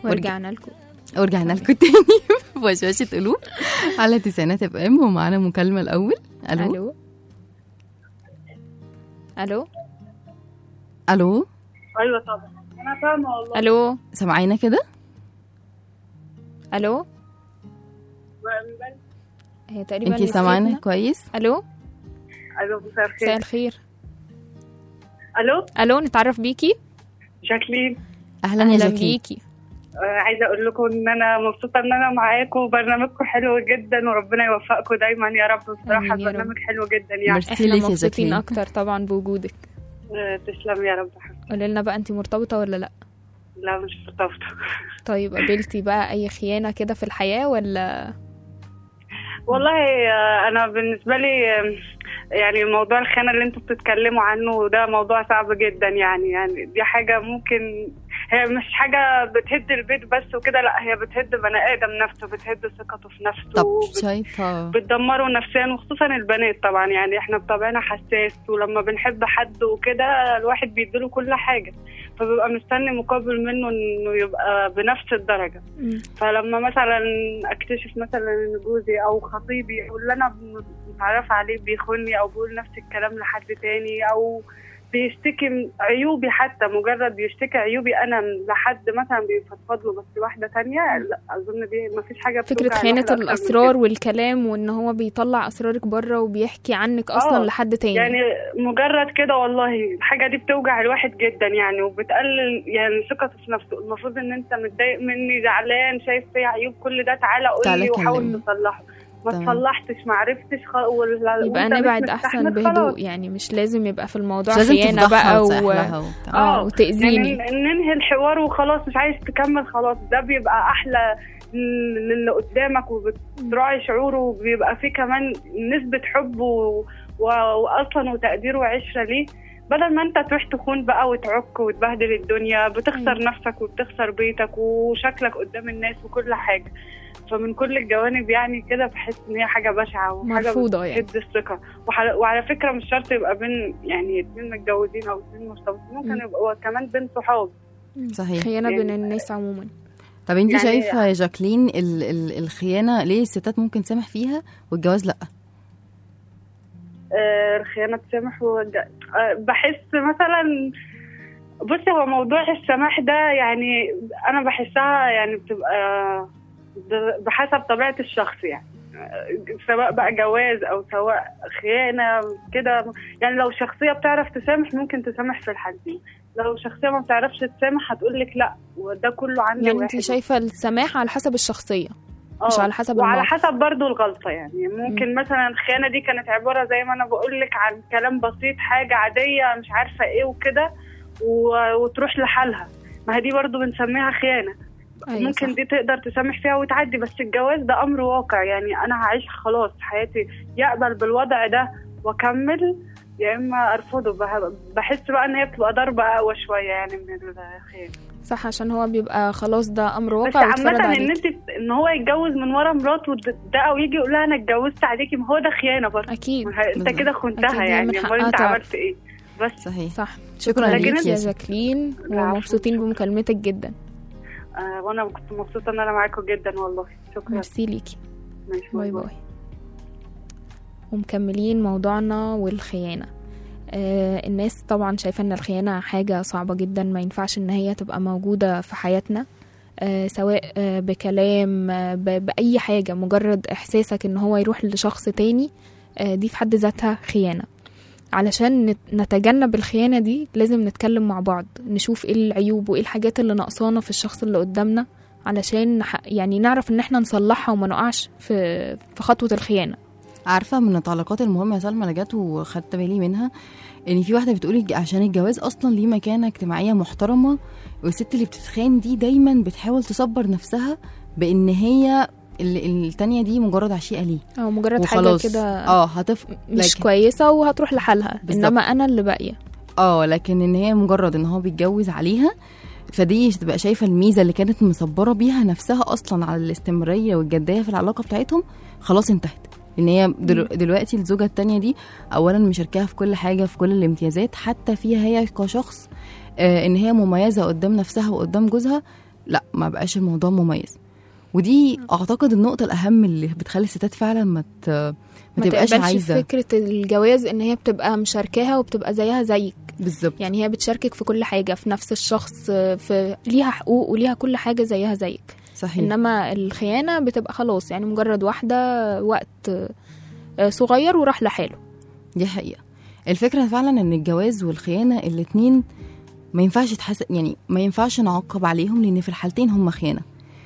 ورجعنا لكم ورجعنا لكم تاني في وشوشة قلوب على تسعينات اف ام ومعانا مكالمة الأول ألو الو الو ألو ايوه طبعا انا فاهمه والله الو سامعينا كده الو هي تقريبا انتي سامعانا نسيتنا. كويس الو ايوه مساء مساء الخير الخير الو الو نتعرف بيكي جاكلين أهلا يا اهلا جاكلين بيكي آه، عايزه اقول لكم ان انا مبسوطه ان انا معاكم وبرنامجكم حلو جدا وربنا يوفقكم دايما يا رب بصراحه آمين يا رب. البرنامج حلو جدا يعني ميرسي احنا ليك يا مبسوطين جاكلين اكتر طبعا بوجودك آه، تسلم يا رب حبيبي. قولي لنا بقى انت مرتبطه ولا لا لا مش مرتبطه طيب قابلتي بقى اي خيانه كده في الحياه ولا والله آه، انا بالنسبه لي آه، يعني موضوع الخيانه اللي انتوا بتتكلموا عنه ده موضوع صعب جدا يعني يعني دي حاجه ممكن هي مش حاجه بتهد البيت بس وكده لا هي بتهد بني ادم نفسه بتهد ثقته في نفسه طب وبت- شايفة بتدمره نفسيا وخصوصا البنات طبعا يعني احنا بطبعنا حساس ولما بنحب حد وكده الواحد بيديله كل حاجه فبيبقى مستني مقابل منه انه يبقى بنفس الدرجه مم. فلما مثلا اكتشف مثلا ان جوزي او خطيبي او اللي انا متعرف عليه بيخوني او بيقول نفس الكلام لحد تاني او بيشتكي من عيوبي حتى مجرد بيشتكي عيوبي انا لحد مثلا بيفضفض له بس واحده تانية لا اظن دي ما فيش حاجه فكره بتوجع خيانه الواحد أكتر من الاسرار كده. والكلام وان هو بيطلع اسرارك بره وبيحكي عنك اصلا آه، لحد تاني يعني مجرد كده والله الحاجه دي بتوجع الواحد جدا يعني وبتقلل يعني ثقته في نفسه المفروض ان انت متضايق مني زعلان شايف فيا عيوب كل ده تعالى قول تعالى لي وحاول كلمني. تصلحه ما تمام. صلحتش ما عرفتش خ... ولا يبقى وأنت مش نبعد احسن مستحمل خلاص. بهدوء يعني مش لازم يبقى في الموضوع مش لازم خيانه تفضحها بقى وتصيح و... لها وبتاع اه وتاذيني يعني ن- ننهي الحوار وخلاص مش عايز تكمل خلاص ده بيبقى احلى ل- للي قدامك وبتراعي شعوره وبيبقى فيه كمان نسبة حب و... و... واصلا وتقدير وعشرة ليه بدل ما انت تروح تخون بقى وتعك وتبهدل الدنيا بتخسر أيوة. نفسك وبتخسر بيتك وشكلك قدام الناس وكل حاجة فمن كل الجوانب يعني كده بحس ان هي حاجة بشعة وحاجة مرفوضة يعني. بتهد الثقة وحل... وعلى فكرة مش شرط يبقى بين يعني اتنين متجوزين او اتنين مرتبطين ممكن مم. يبقى كمان بين صحاب صحيح خيانه يعني- بين الناس عموما طب انت يعني- شايفة يا جاكلين ال ال الخيانة ليه الستات ممكن تسامح فيها والجواز لأ آه، الخيانة تسامح وج... آه، بحس مثلا بصي هو موضوع السماح ده يعني أنا بحسها يعني بتبقى ب- بحسب طبيعة الشخص يعني آه، سواء بقى جواز أو سواء خيانة كده يعني لو شخصية بتعرف تسامح ممكن تسامح في الحالتين لو شخصية ما بتعرفش تسامح هتقول لك لا وده كله عندي يعني واحد انت شايفه السماح على حسب الشخصيه مش آه، على حسب وعلى الموقف. حسب برضو الغلطة يعني ممكن مثلا الخيانة دي كانت عبارة زي ما أنا بقول لك عن كلام بسيط حاجة عادية مش عارفة إيه وكده و- وتروح لحالها ما هي دي برضو بنسميها خيانة أيوة ممكن صح. دي تقدر تسامح فيها وتعدي بس الجواز ده أمر واقع يعني أنا هعيش خلاص حياتي يقبل بالوضع ده وأكمل يا إما أرفضه بح- بحس بقى إن هي بتبقى ضربة أقوى شوية يعني من الخيانة صح عشان هو بيبقى خلاص ده امر بس واقع واتفرض عامة ان عليك انت ان هو يتجوز من ورا مراته ده ده او يجي يقول لها انا اتجوزت عليكي ما هو ده خيانة برضه اكيد ما هي- انت بالظبط. كده أكيد خنتها هي يعني من امال حقها انت تعرف. عملت ايه بس صحيح صح شكرا لكن ليك ليك يا انت- جاكلين العفو. ومبسوطين بمكالمتك جدا آه وانا كنت مبسوطة ان انا معاكم جدا والله شكرا ميرسي ليكي ماشي باي باي ومكملين موضوعنا والخيانة آه الناس طبعا شايفة ان الخيانة حاجة صعبة جدا ما ينفعش ان هي تبقى موجودة في حياتنا آه سواء آه بكلام آه ب- بأي حاجة مجرد إحساسك ان هو يروح لشخص تاني آه دي في حد ذاتها خيانة علشان نت- نتجنب الخيانة دي لازم نتكلم مع بعض نشوف ايه العيوب وايه الحاجات اللي ناقصانا في الشخص اللي قدامنا علشان نح- يعني نعرف ان احنا نصلحها وما نقعش في في خطوة الخيانة عارفة من التعليقات المهمة يا سلمى اللي جت وخدت بالي منها ان في واحدة بتقول الج- عشان الجواز اصلا ليه مكانة اجتماعية محترمة والست اللي بتتخان دي دايما بتحاول تصبر نفسها بان هي ال- التانية دي مجرد عشيقة ليه او مجرد حاجه وخلاص كده اه هتف مش لكن- كويسه وهتروح لحالها بالظبط. انما انا اللي باقيه اه لكن ان هي مجرد ان هو بيتجوز عليها فدي تبقى شايفه الميزه اللي كانت مصبره بيها نفسها اصلا على الاستمراريه والجديه في العلاقه بتاعتهم خلاص انتهت ان هي دلو دلوقتي الزوجه التانية دي اولا مشاركاها في كل حاجه في كل الامتيازات حتى فيها هي كشخص آه ان هي مميزه قدام نفسها وقدام جوزها لا ما بقاش الموضوع مميز ودي اعتقد النقطه الاهم اللي بتخلي الستات فعلا ما ت... ما ما تبقاش تقبلش عايزه فكره الجواز ان هي بتبقى مشاركاها وبتبقى زيها زيك بالظبط يعني هي بتشاركك في كل حاجه في نفس الشخص في ليها حقوق وليها كل حاجه زيها زيك صحيح انما الخيانه بتبقى خلاص يعني مجرد واحده وقت آه، صغير وراح لحاله دي حقيقة الفكرة فعلا ان الجواز والخيانة الاتنين ما ينفعش تحس يعني ما ينفعش نعاقب عليهم لان في الحالتين هم خيانة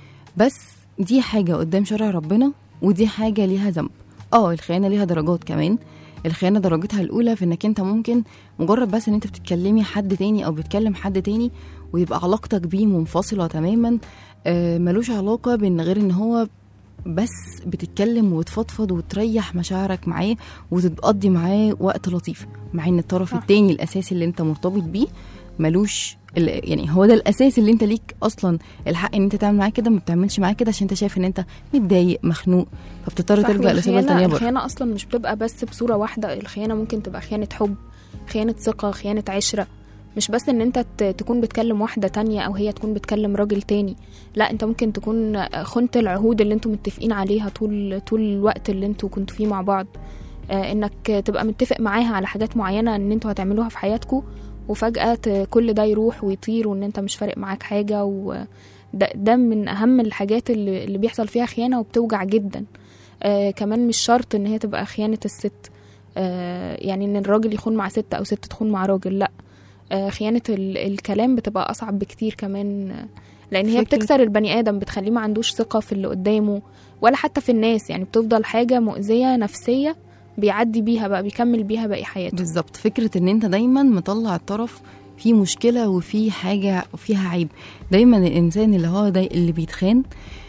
بس دي حاجة قدام شرع ربنا ودي حاجة ليها ذنب اه الخيانة ليها درجات كمان الخيانة درجتها الأولى في إنك أنت ممكن مجرد بس إن أنت بتتكلمي حد تاني أو بتكلم حد تاني ويبقى علاقتك بيه منفصلة تماما آه ملوش علاقة بإن غير إن هو بس بتتكلم وتفضفض وتريح مشاعرك معاه وتقضي معاه وقت لطيف مع ان الطرف صح. التاني الاساسي اللي انت مرتبط بيه ملوش ال- يعني هو ده الاساس اللي انت ليك اصلا الحق ان انت تعمل معاه كده ما بتعملش معاه كده عشان انت شايف ان انت متضايق مخنوق فبتضطر صح، تلجا لسبب والخيانة- تانية بره الخيانة أصلا مش بتبقى بس بصورة واحدة الخيانة ممكن تبقى خيانة حب خيانة ثقة خيانة عشرة مش بس ان انت ت- تكون بتكلم واحدة تانية او هي تكون بتكلم راجل تاني لا انت ممكن تكون خنت العهود اللي انتوا متفقين عليها طول طول الوقت اللي انتوا كنتوا فيه مع بعض آه، انك تبقى متفق معاها على حاجات معينة ان انتوا هتعملوها في حياتكم وفجأة ت- كل ده يروح ويطير وان انت مش فارق معاك حاجة و ده, ده من اهم الحاجات اللي, اللي بيحصل فيها خيانة وبتوجع جدا آه كمان مش شرط ان هي تبقى خيانة الست آه يعني ان الراجل يخون مع ست او ست تخون مع راجل لا آه خيانة ال الكلام بتبقى اصعب بكتير كمان آه، لان هي فكرة- بتكسر البني ادم بتخليه ما عندوش ثقة في اللي قدامه ولا حتى في الناس يعني بتفضل حاجة مؤذية نفسية بيعدي بيها بقى بيكمل بيها باقي حياته بالظبط فكرة ان انت دايما مطلع الطرف في مشكلة وفي حاجة وفيها عيب دايما الانسان اللي هو ده اللي بيتخان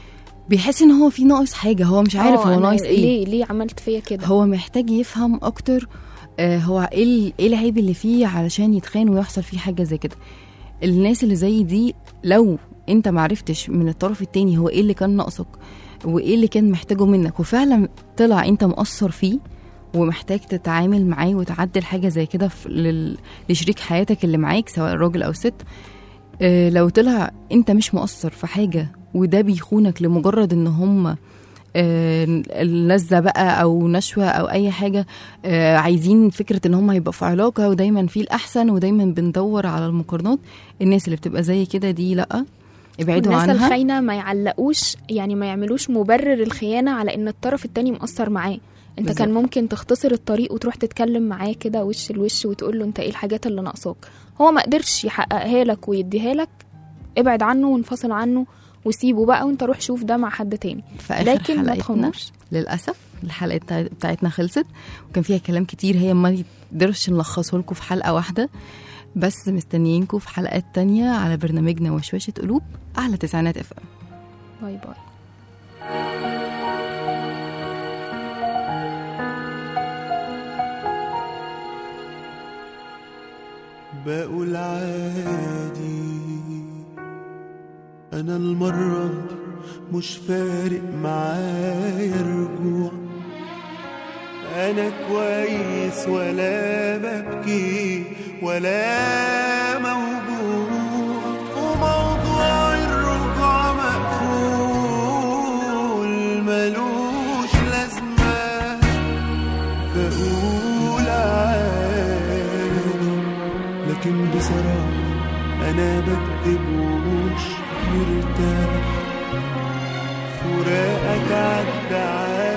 بيحس ان هو في ناقص حاجة هو مش عارف آه، هو أنا ناقص ايه ليه ليه عملت فيا كده هو محتاج يفهم اكتر آه، هو ايه ال- ايه العيب اللي فيه علشان يتخان ويحصل فيه حاجه زي كده الناس اللي زي دي لو انت معرفتش من الطرف التاني هو ايه اللي كان ناقصك وايه اللي كان محتاجه منك وفعلا طلع انت مقصر فيه ومحتاج تتعامل معاه وتعدل حاجه زي كده في- لل- لشريك حياتك اللي معاك سواء راجل او ست آه، لو طلع انت مش مقصر في حاجه وده بيخونك لمجرد ان هم آه، اللذة بقى أو نشوة أو أي حاجة آه، عايزين فكرة إن هم يبقوا في علاقة ودايما في الأحسن ودايما بندور على المقارنات الناس اللي بتبقى زي كده دي لأ ابعدوا الناس عنها الخاينة ما يعلقوش يعني ما يعملوش مبرر الخيانة على ان الطرف التاني مقصر معاه انت بالظبط. كان ممكن تختصر الطريق وتروح تتكلم معاه كده وش لوش وتقول له انت ايه الحاجات اللي ناقصاك هو ما قدرش يحققها لك ويديها لك ابعد عنه وانفصل عنه وسيبه بقى وانت روح شوف ده مع حد تاني في آخر لكن ما حلقتنا تخونوش للأسف الحلقة بتاع- بتاعتنا خلصت وكان فيها كلام كتير هي ما نقدرش نلخصه لكم في حلقة واحدة بس مستنيينكم في حلقات تانية على برنامجنا وشوشة قلوب على تسعينات اف ام باي باي بقول عادي انا المرة دي مش فارق معايا رجوع انا كويس ولا ببكي ولا موجوع وموضوع الرجوع مقفول ملوش لازمة بقول عادي لكن بصراحة أنا بكتب ومش مرتاح فراقك عدى على